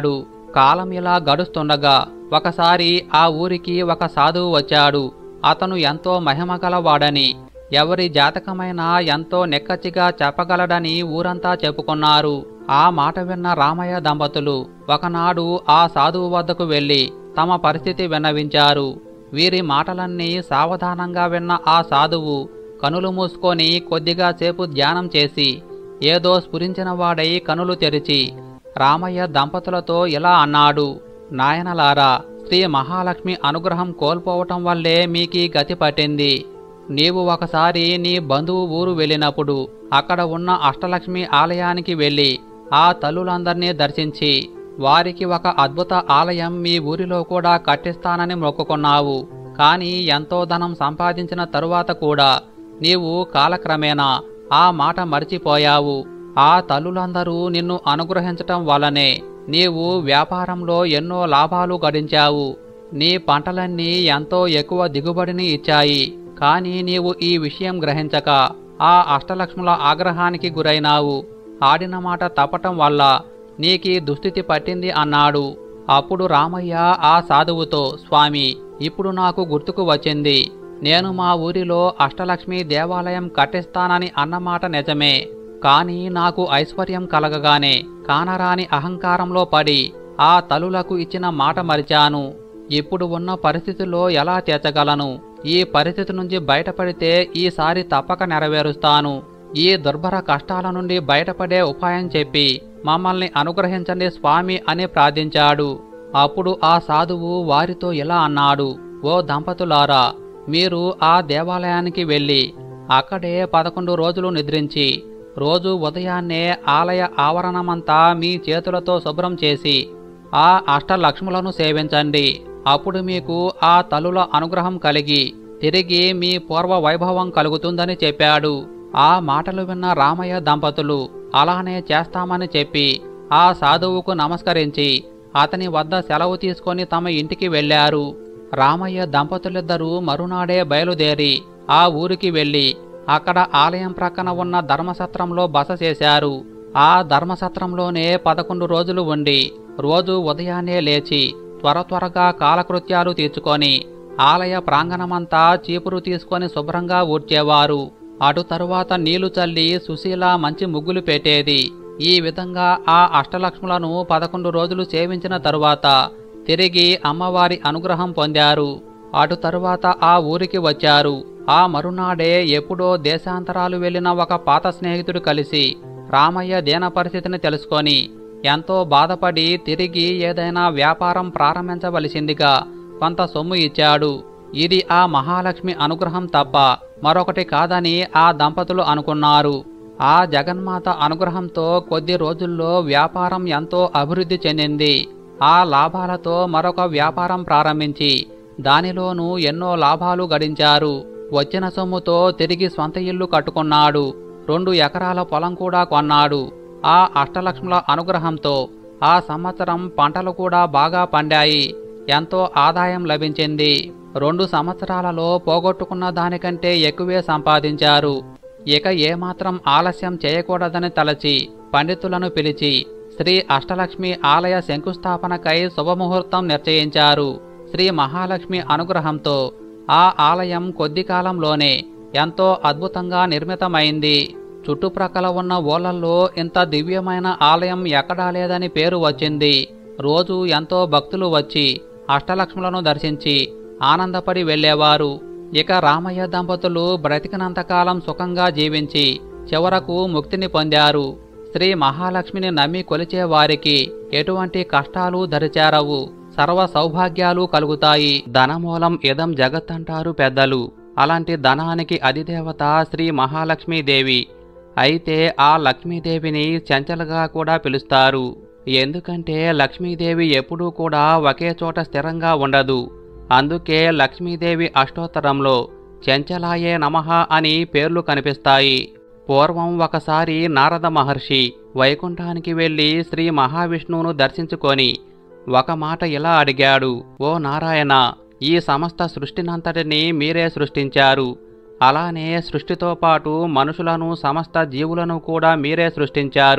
కాలం ఇలా గడుస్తుండగా ఒకసారి ఆ ఊరికి ఒక సాధువు వచ్చాడు అతను ఎంతో మహిమగలవాడని ఎవరి జాతకమైనా ఎంతో నెక్కచ్చిగా చెప్పగలడని ఊరంతా చెప్పుకున్నారు ఆ మాట విన్న రామయ్య దంపతులు ఒకనాడు ఆ సాధువు వద్దకు వెళ్లి తమ పరిస్థితి విన్నవించారు వీరి మాటలన్నీ సావధానంగా విన్న ఆ సాధువు కనులు మూసుకొని కొద్దిగా సేపు ధ్యానం చేసి ఏదో స్ఫురించిన వాడై కనులు తెరిచి రామయ్య దంపతులతో ఇలా అన్నాడు నాయనలారా శ్రీ మహాలక్ష్మి అనుగ్రహం కోల్పోవటం వల్లే మీకీ గతి పట్టింది నీవు ఒకసారి నీ బంధువు ఊరు వెళ్ళినప్పుడు అక్కడ ఉన్న అష్టలక్ష్మి ఆలయానికి వెళ్ళి ఆ తల్లులందరినీ దర్శించి వారికి ఒక అద్భుత ఆలయం మీ ఊరిలో కూడా కట్టిస్తానని మొక్కుకున్నావు కానీ ఎంతో ధనం సంపాదించిన తరువాత కూడా నీవు కాలక్రమేణా ఆ మాట మర్చిపోయావు ఆ తల్లులందరూ నిన్ను అనుగ్రహించటం వల్లనే నీవు వ్యాపారంలో ఎన్నో లాభాలు గడించావు నీ పంటలన్నీ ఎంతో ఎక్కువ దిగుబడిని ఇచ్చాయి కానీ నీవు ఈ విషయం గ్రహించక ఆ అష్టలక్ష్ముల ఆగ్రహానికి గురైనావు ఆడిన మాట తప్పటం వల్ల నీకీ దుస్థితి పట్టింది అన్నాడు అప్పుడు రామయ్య ఆ సాధువుతో స్వామి ఇప్పుడు నాకు గుర్తుకు వచ్చింది నేను మా ఊరిలో అష్టలక్ష్మి దేవాలయం కట్టిస్తానని అన్నమాట నిజమే కానీ నాకు ఐశ్వర్యం కలగగానే కానరాని అహంకారంలో పడి ఆ తలులకు ఇచ్చిన మాట మరిచాను ఇప్పుడు ఉన్న పరిస్థితుల్లో ఎలా తీర్చగలను ఈ పరిస్థితి నుంచి బయటపడితే ఈసారి తప్పక నెరవేరుస్తాను ఈ దుర్భర కష్టాల నుండి బయటపడే ఉపాయం చెప్పి మమ్మల్ని అనుగ్రహించండి స్వామి అని ప్రార్థించాడు అప్పుడు ఆ సాధువు వారితో ఇలా అన్నాడు ఓ దంపతులారా మీరు ఆ దేవాలయానికి వెళ్ళి అక్కడే పదకొండు రోజులు నిద్రించి రోజు ఉదయాన్నే ఆలయ ఆవరణమంతా మీ చేతులతో శుభ్రం చేసి ఆ అష్టలక్ష్ములను సేవించండి అప్పుడు మీకు ఆ తల్లుల అనుగ్రహం కలిగి తిరిగి మీ పూర్వ వైభవం కలుగుతుందని చెప్పాడు ఆ మాటలు విన్న రామయ్య దంపతులు అలానే చేస్తామని చెప్పి ఆ సాధువుకు నమస్కరించి అతని వద్ద సెలవు తీసుకొని తమ ఇంటికి వెళ్ళారు రామయ్య దంపతులిద్దరూ మరునాడే బయలుదేరి ఆ ఊరికి వెళ్ళి అక్కడ ఆలయం ప్రక్కన ఉన్న ధర్మసత్రంలో బస చేశారు ఆ ధర్మసత్రంలోనే పదకొండు రోజులు ఉండి రోజు ఉదయాన్నే లేచి త్వర త్వరగా కాలకృత్యాలు తీర్చుకొని ఆలయ ప్రాంగణమంతా చీపురు తీసుకొని శుభ్రంగా ఊడ్చేవారు అటు తరువాత నీళ్లు చల్లి సుశీల మంచి ముగ్గులు పెట్టేది ఈ విధంగా ఆ అష్టలక్ష్ములను పదకొండు రోజులు సేవించిన తరువాత తిరిగి అమ్మవారి అనుగ్రహం పొందారు అటు తరువాత ఆ ఊరికి వచ్చారు ఆ మరునాడే ఎప్పుడో దేశాంతరాలు వెళ్లిన ఒక పాత స్నేహితుడు కలిసి రామయ్య దీన పరిస్థితిని తెలుసుకొని ఎంతో బాధపడి తిరిగి ఏదైనా వ్యాపారం ప్రారంభించవలసిందిగా కొంత సొమ్ము ఇచ్చాడు ఇది ఆ మహాలక్ష్మి అనుగ్రహం తప్ప మరొకటి కాదని ఆ దంపతులు అనుకున్నారు ఆ జగన్మాత అనుగ్రహంతో కొద్ది రోజుల్లో వ్యాపారం ఎంతో అభివృద్ధి చెందింది ఆ లాభాలతో మరొక వ్యాపారం ప్రారంభించి దానిలోనూ ఎన్నో లాభాలు గడించారు వచ్చిన సొమ్ముతో తిరిగి స్వంత ఇల్లు కట్టుకున్నాడు రెండు ఎకరాల పొలం కూడా కొన్నాడు ఆ అష్టలక్ష్ముల అనుగ్రహంతో ఆ సంవత్సరం పంటలు కూడా బాగా పండాయి ఎంతో ఆదాయం లభించింది రెండు సంవత్సరాలలో పోగొట్టుకున్న దానికంటే ఎక్కువే సంపాదించారు ఇక ఏమాత్రం ఆలస్యం చేయకూడదని తలచి పండితులను పిలిచి శ్రీ అష్టలక్ష్మి ఆలయ శంకుస్థాపనకై శుభముహూర్తం నిశ్చయించారు శ్రీ మహాలక్ష్మి అనుగ్రహంతో ఆ ఆలయం కొద్ది కాలంలోనే ఎంతో అద్భుతంగా నిర్మితమైంది చుట్టుప్రక్కల ఉన్న ఊళ్ళల్లో ఇంత దివ్యమైన ఆలయం ఎక్కడా లేదని పేరు వచ్చింది రోజు ఎంతో భక్తులు వచ్చి అష్టలక్ష్ములను దర్శించి ఆనందపడి వెళ్ళేవారు ఇక రామయ్య దంపతులు బ్రతికినంతకాలం సుఖంగా జీవించి చివరకు ముక్తిని పొందారు శ్రీ మహాలక్ష్మిని నమ్మి కొలిచే వారికి ఎటువంటి కష్టాలు దరిచేరవు సర్వ సౌభాగ్యాలు కలుగుతాయి ధనమూలం ఇదం జగత్ అంటారు పెద్దలు అలాంటి ధనానికి అధిదేవత శ్రీ మహాలక్ష్మీదేవి అయితే ఆ లక్ష్మీదేవిని చంచలగా కూడా పిలుస్తారు ఎందుకంటే లక్ష్మీదేవి ఎప్పుడూ కూడా ఒకే చోట స్థిరంగా ఉండదు అందుకే లక్ష్మీదేవి అష్టోత్తరంలో చెంచలాయే నమః అని పేర్లు కనిపిస్తాయి పూర్వం ఒకసారి నారద మహర్షి వైకుంఠానికి వెళ్ళి శ్రీ మహావిష్ణువును దర్శించుకొని ఒక మాట ఇలా అడిగాడు ఓ నారాయణ ఈ సమస్త సృష్టినంతటినీ మీరే సృష్టించారు అలానే సృష్టితో పాటు మనుషులను సమస్త జీవులను కూడా మీరే సృష్టించారు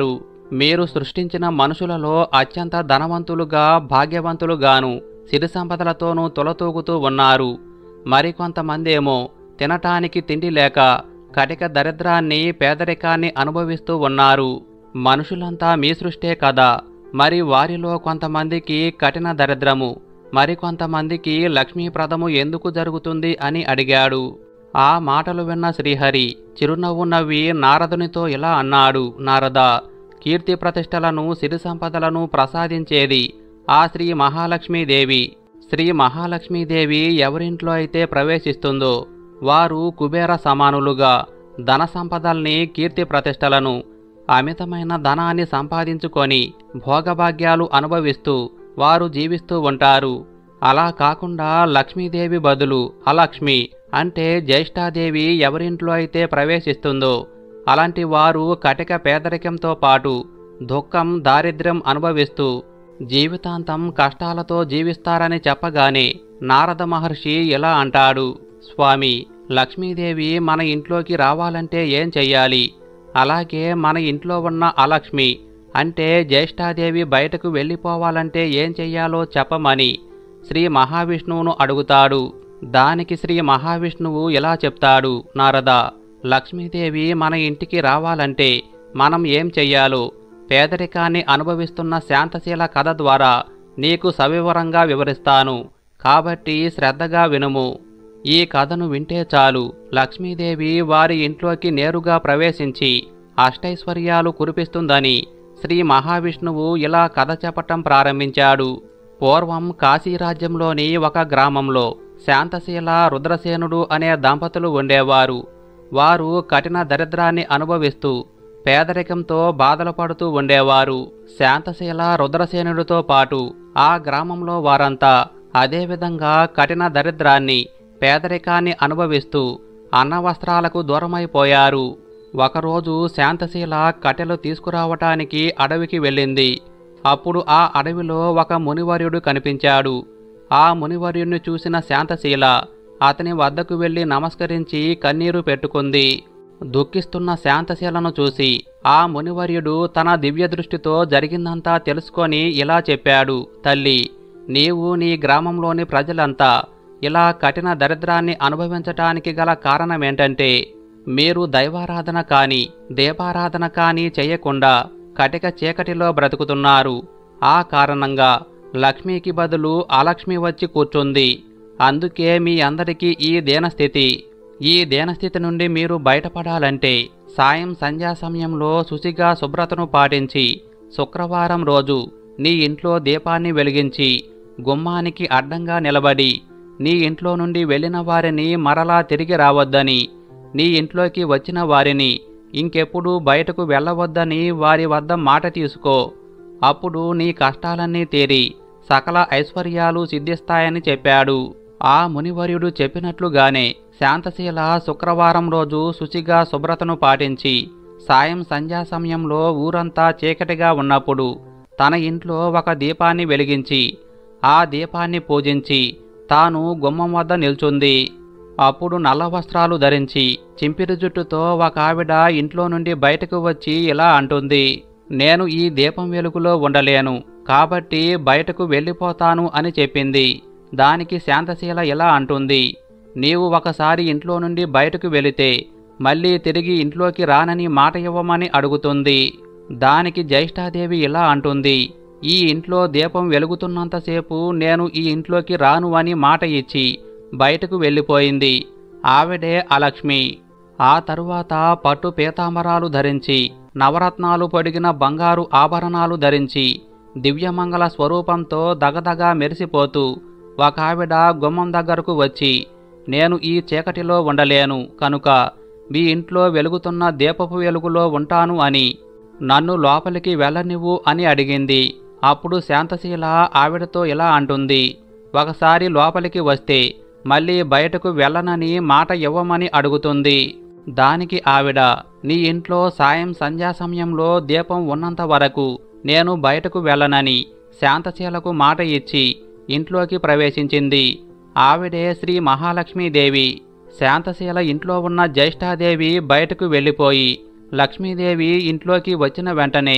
మీరు సృష్టించిన మనుషులలో అత్యంత ధనవంతులుగా భాగ్యవంతులుగాను సిరి సంపదలతోనూ తొలతూగుతూ ఉన్నారు మరికొంతమందేమో తినటానికి తిండి లేక కటిక దరిద్రాన్ని పేదరికాన్ని అనుభవిస్తూ ఉన్నారు మనుషులంతా మీ సృష్టే కదా మరి వారిలో కొంతమందికి కఠిన దరిద్రము మరికొంతమందికి లక్ష్మీప్రదము ఎందుకు జరుగుతుంది అని అడిగాడు ఆ మాటలు విన్న శ్రీహరి చిరునవ్వు నవ్వి నారదునితో ఇలా అన్నాడు నారద కీర్తి ప్రతిష్టలను సిరి సంపదలను ప్రసాదించేది ఆ శ్రీ మహాలక్ష్మీదేవి శ్రీ మహాలక్ష్మీదేవి ఎవరింట్లో అయితే ప్రవేశిస్తుందో వారు కుబేర సమానులుగా ధన సంపదల్ని కీర్తి ప్రతిష్టలను అమితమైన ధనాన్ని సంపాదించుకొని భోగభాగ్యాలు అనుభవిస్తూ వారు జీవిస్తూ ఉంటారు అలా కాకుండా లక్ష్మీదేవి బదులు అలక్ష్మి అంటే జ్యేష్ఠాదేవి ఎవరింట్లో అయితే ప్రవేశిస్తుందో అలాంటి వారు కటిక పేదరికంతో పాటు దుఃఖం దారిద్ర్యం అనుభవిస్తూ జీవితాంతం కష్టాలతో జీవిస్తారని చెప్పగానే నారద మహర్షి ఇలా అంటాడు స్వామి లక్ష్మీదేవి మన ఇంట్లోకి రావాలంటే ఏం చెయ్యాలి అలాగే మన ఇంట్లో ఉన్న అలక్ష్మి అంటే జ్యేష్ఠాదేవి బయటకు వెళ్ళిపోవాలంటే ఏం చెయ్యాలో చెప్పమని శ్రీ మహావిష్ణువును అడుగుతాడు దానికి శ్రీ మహావిష్ణువు ఇలా చెప్తాడు నారద లక్ష్మీదేవి మన ఇంటికి రావాలంటే మనం ఏం చెయ్యాలో పేదరికాన్ని అనుభవిస్తున్న శాంతశీల కథ ద్వారా నీకు సవివరంగా వివరిస్తాను కాబట్టి శ్రద్ధగా వినుము ఈ కథను వింటే చాలు లక్ష్మీదేవి వారి ఇంట్లోకి నేరుగా ప్రవేశించి అష్టైశ్వర్యాలు కురిపిస్తుందని శ్రీ మహావిష్ణువు ఇలా కథ చెప్పటం ప్రారంభించాడు పూర్వం కాశీరాజ్యంలోని ఒక గ్రామంలో శాంతశీల రుద్రసేనుడు అనే దంపతులు ఉండేవారు వారు కఠిన దరిద్రాన్ని అనుభవిస్తూ పేదరికంతో బాధలు పడుతూ ఉండేవారు శాంతశీల రుద్రసేనుడితో పాటు ఆ గ్రామంలో వారంతా అదేవిధంగా కఠిన దరిద్రాన్ని పేదరికాన్ని అనుభవిస్తూ అన్నవస్త్రాలకు దూరమైపోయారు ఒకరోజు శాంతశీల కట్టెలు తీసుకురావటానికి అడవికి వెళ్ళింది అప్పుడు ఆ అడవిలో ఒక మునివర్యుడు కనిపించాడు ఆ మునివర్యుణ్ణి చూసిన శాంతశీల అతని వద్దకు వెళ్ళి నమస్కరించి కన్నీరు పెట్టుకుంది దుఃఖిస్తున్న శాంతశీలను చూసి ఆ మునివర్యుడు తన దివ్య దృష్టితో జరిగిందంతా తెలుసుకొని ఇలా చెప్పాడు తల్లి నీవు నీ గ్రామంలోని ప్రజలంతా ఇలా కఠిన దరిద్రాన్ని అనుభవించటానికి గల కారణమేంటంటే మీరు దైవారాధన కాని దీపారాధన కాని చేయకుండా కటిక చీకటిలో బ్రతుకుతున్నారు ఆ కారణంగా లక్ష్మికి బదులు అలక్ష్మి వచ్చి కూర్చుంది అందుకే మీ అందరికీ ఈ దీనస్థితి ఈ దీనస్థితి నుండి మీరు బయటపడాలంటే సాయం సంధ్యా సమయంలో శుచిగా శుభ్రతను పాటించి శుక్రవారం రోజు నీ ఇంట్లో దీపాన్ని వెలిగించి గుమ్మానికి అడ్డంగా నిలబడి నీ ఇంట్లో నుండి వెళ్ళిన వారిని మరలా తిరిగి రావద్దని నీ ఇంట్లోకి వచ్చిన వారిని ఇంకెప్పుడు బయటకు వెళ్ళవద్దని వారి వద్ద మాట తీసుకో అప్పుడు నీ కష్టాలన్నీ తీరి సకల ఐశ్వర్యాలు సిద్ధిస్తాయని చెప్పాడు ఆ మునివర్యుడు చెప్పినట్లుగానే శాంతశీల శుక్రవారం రోజు శుచిగా శుభ్రతను పాటించి సాయం సంధ్యా సమయంలో ఊరంతా చీకటిగా ఉన్నప్పుడు తన ఇంట్లో ఒక దీపాన్ని వెలిగించి ఆ దీపాన్ని పూజించి తాను గుమ్మం వద్ద నిల్చుంది అప్పుడు నల్ల వస్త్రాలు ధరించి చింపిరి జుట్టుతో ఒక ఆవిడ ఇంట్లో నుండి బయటకు వచ్చి ఇలా అంటుంది నేను ఈ దీపం వెలుగులో ఉండలేను కాబట్టి బయటకు వెళ్ళిపోతాను అని చెప్పింది దానికి శాంతశీల ఇలా అంటుంది నీవు ఒకసారి ఇంట్లో నుండి బయటకు వెళితే మళ్ళీ తిరిగి ఇంట్లోకి రానని మాట ఇవ్వమని అడుగుతుంది దానికి జ్యేష్ఠాదేవి ఇలా అంటుంది ఈ ఇంట్లో దీపం వెలుగుతున్నంతసేపు నేను ఈ ఇంట్లోకి రాను అని మాట ఇచ్చి బయటకు వెళ్ళిపోయింది ఆవిడే అలక్ష్మి ఆ తరువాత పట్టు పీతాంబరాలు ధరించి నవరత్నాలు పొడిగిన బంగారు ఆభరణాలు ధరించి దివ్యమంగళ స్వరూపంతో దగదగా మెరిసిపోతూ ఒక ఆవిడ గుమ్మం దగ్గరకు వచ్చి నేను ఈ చీకటిలో ఉండలేను కనుక మీ ఇంట్లో వెలుగుతున్న దీపపు వెలుగులో ఉంటాను అని నన్ను లోపలికి వెళ్ళనివ్వు అని అడిగింది అప్పుడు శాంతశీల ఆవిడతో ఇలా అంటుంది ఒకసారి లోపలికి వస్తే మళ్ళీ బయటకు వెళ్ళనని మాట ఇవ్వమని అడుగుతుంది దానికి ఆవిడ నీ ఇంట్లో సాయం సంధ్యా సమయంలో దీపం ఉన్నంత వరకు నేను బయటకు వెళ్ళనని శాంతశీలకు మాట ఇచ్చి ఇంట్లోకి ప్రవేశించింది ఆవిడే శ్రీ మహాలక్ష్మీదేవి శాంతశీల ఇంట్లో ఉన్న జ్యేష్ఠాదేవి బయటకు వెళ్ళిపోయి లక్ష్మీదేవి ఇంట్లోకి వచ్చిన వెంటనే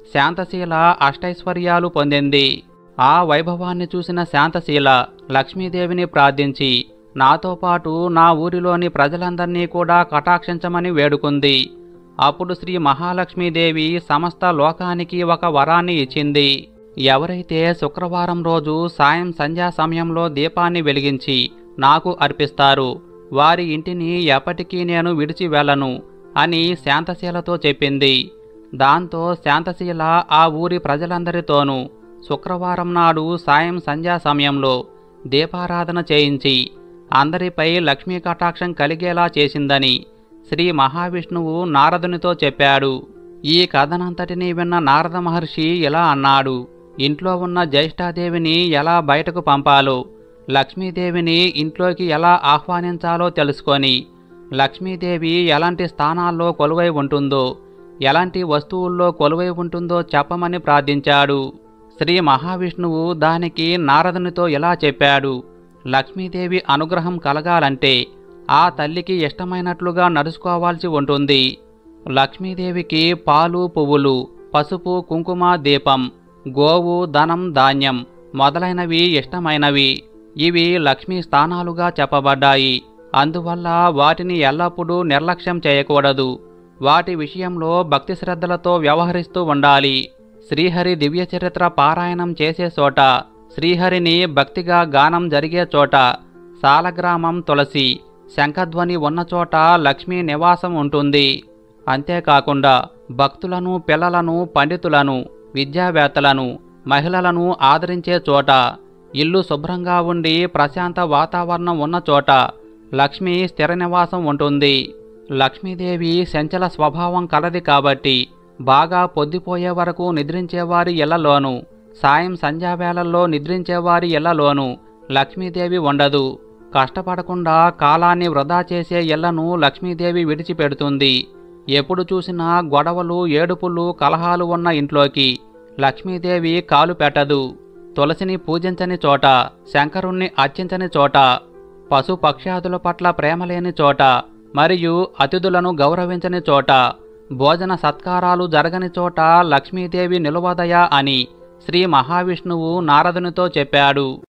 శాంతశీల అష్టైశ్వర్యాలు పొందింది ఆ వైభవాన్ని చూసిన శాంతశీల లక్ష్మీదేవిని ప్రార్థించి నాతో పాటు నా ఊరిలోని ప్రజలందరినీ కూడా కటాక్షించమని వేడుకుంది అప్పుడు శ్రీ మహాలక్ష్మీదేవి సమస్త లోకానికి ఒక వరాన్ని ఇచ్చింది ఎవరైతే శుక్రవారం రోజు సాయం సంధ్యా సమయంలో దీపాన్ని వెలిగించి నాకు అర్పిస్తారు వారి ఇంటిని ఎప్పటికీ నేను విడిచి వెళ్ళను అని శాంతశీలతో చెప్పింది దాంతో శాంతశీల ఆ ఊరి ప్రజలందరితోనూ శుక్రవారం నాడు సాయం సంధ్యా సమయంలో దీపారాధన చేయించి అందరిపై లక్ష్మీ కటాక్షం కలిగేలా చేసిందని శ్రీ మహావిష్ణువు నారదునితో చెప్పాడు ఈ కథనంతటినీ విన్న నారద మహర్షి ఇలా అన్నాడు ఇంట్లో ఉన్న జ్యేష్ఠాదేవిని ఎలా బయటకు పంపాలో లక్ష్మీదేవిని ఇంట్లోకి ఎలా ఆహ్వానించాలో తెలుసుకొని లక్ష్మీదేవి ఎలాంటి స్థానాల్లో కొలువై ఉంటుందో ఎలాంటి వస్తువుల్లో కొలువై ఉంటుందో చెప్పమని ప్రార్థించాడు శ్రీ మహావిష్ణువు దానికి నారదునితో ఇలా చెప్పాడు లక్ష్మీదేవి అనుగ్రహం కలగాలంటే ఆ తల్లికి ఇష్టమైనట్లుగా నడుచుకోవాల్సి ఉంటుంది లక్ష్మీదేవికి పాలు పువ్వులు పసుపు కుంకుమ దీపం గోవు ధనం ధాన్యం మొదలైనవి ఇష్టమైనవి ఇవి లక్ష్మీ స్థానాలుగా చెప్పబడ్డాయి అందువల్ల వాటిని ఎల్లప్పుడూ నిర్లక్ష్యం చేయకూడదు వాటి విషయంలో భక్తి శ్రద్ధలతో వ్యవహరిస్తూ ఉండాలి శ్రీహరి దివ్య చరిత్ర పారాయణం చేసే చోట శ్రీహరిని భక్తిగా గానం జరిగే చోట సాలగ్రామం తులసి శంఖధ్వని ఉన్న చోట లక్ష్మీ నివాసం ఉంటుంది అంతేకాకుండా భక్తులను పిల్లలను పండితులను విద్యావేత్తలను మహిళలను ఆదరించే చోట ఇల్లు శుభ్రంగా ఉండి ప్రశాంత వాతావరణం ఉన్న చోట లక్ష్మి స్థిర నివాసం ఉంటుంది లక్ష్మీదేవి సంచల స్వభావం కలది కాబట్టి బాగా పొద్దుపోయే వరకు నిద్రించేవారి ఇళ్లలోనూ సాయం సంధ్యావేళల్లో నిద్రించేవారి ఇళ్లలోనూ లక్ష్మీదేవి ఉండదు కష్టపడకుండా కాలాన్ని వృధా చేసే ఇళ్లను లక్ష్మీదేవి విడిచిపెడుతుంది ఎప్పుడు చూసినా గొడవలు ఏడుపులు కలహాలు ఉన్న ఇంట్లోకి లక్ష్మీదేవి కాలు పెట్టదు తులసిని పూజించని చోట శంకరుణ్ణి అర్చించని చోట పశు పక్ష్యాదుల పట్ల ప్రేమ లేని చోట మరియు అతిథులను గౌరవించని చోట భోజన సత్కారాలు జరగని చోట లక్ష్మీదేవి నిలువదయా అని శ్రీ మహావిష్ణువు నారదునితో చెప్పాడు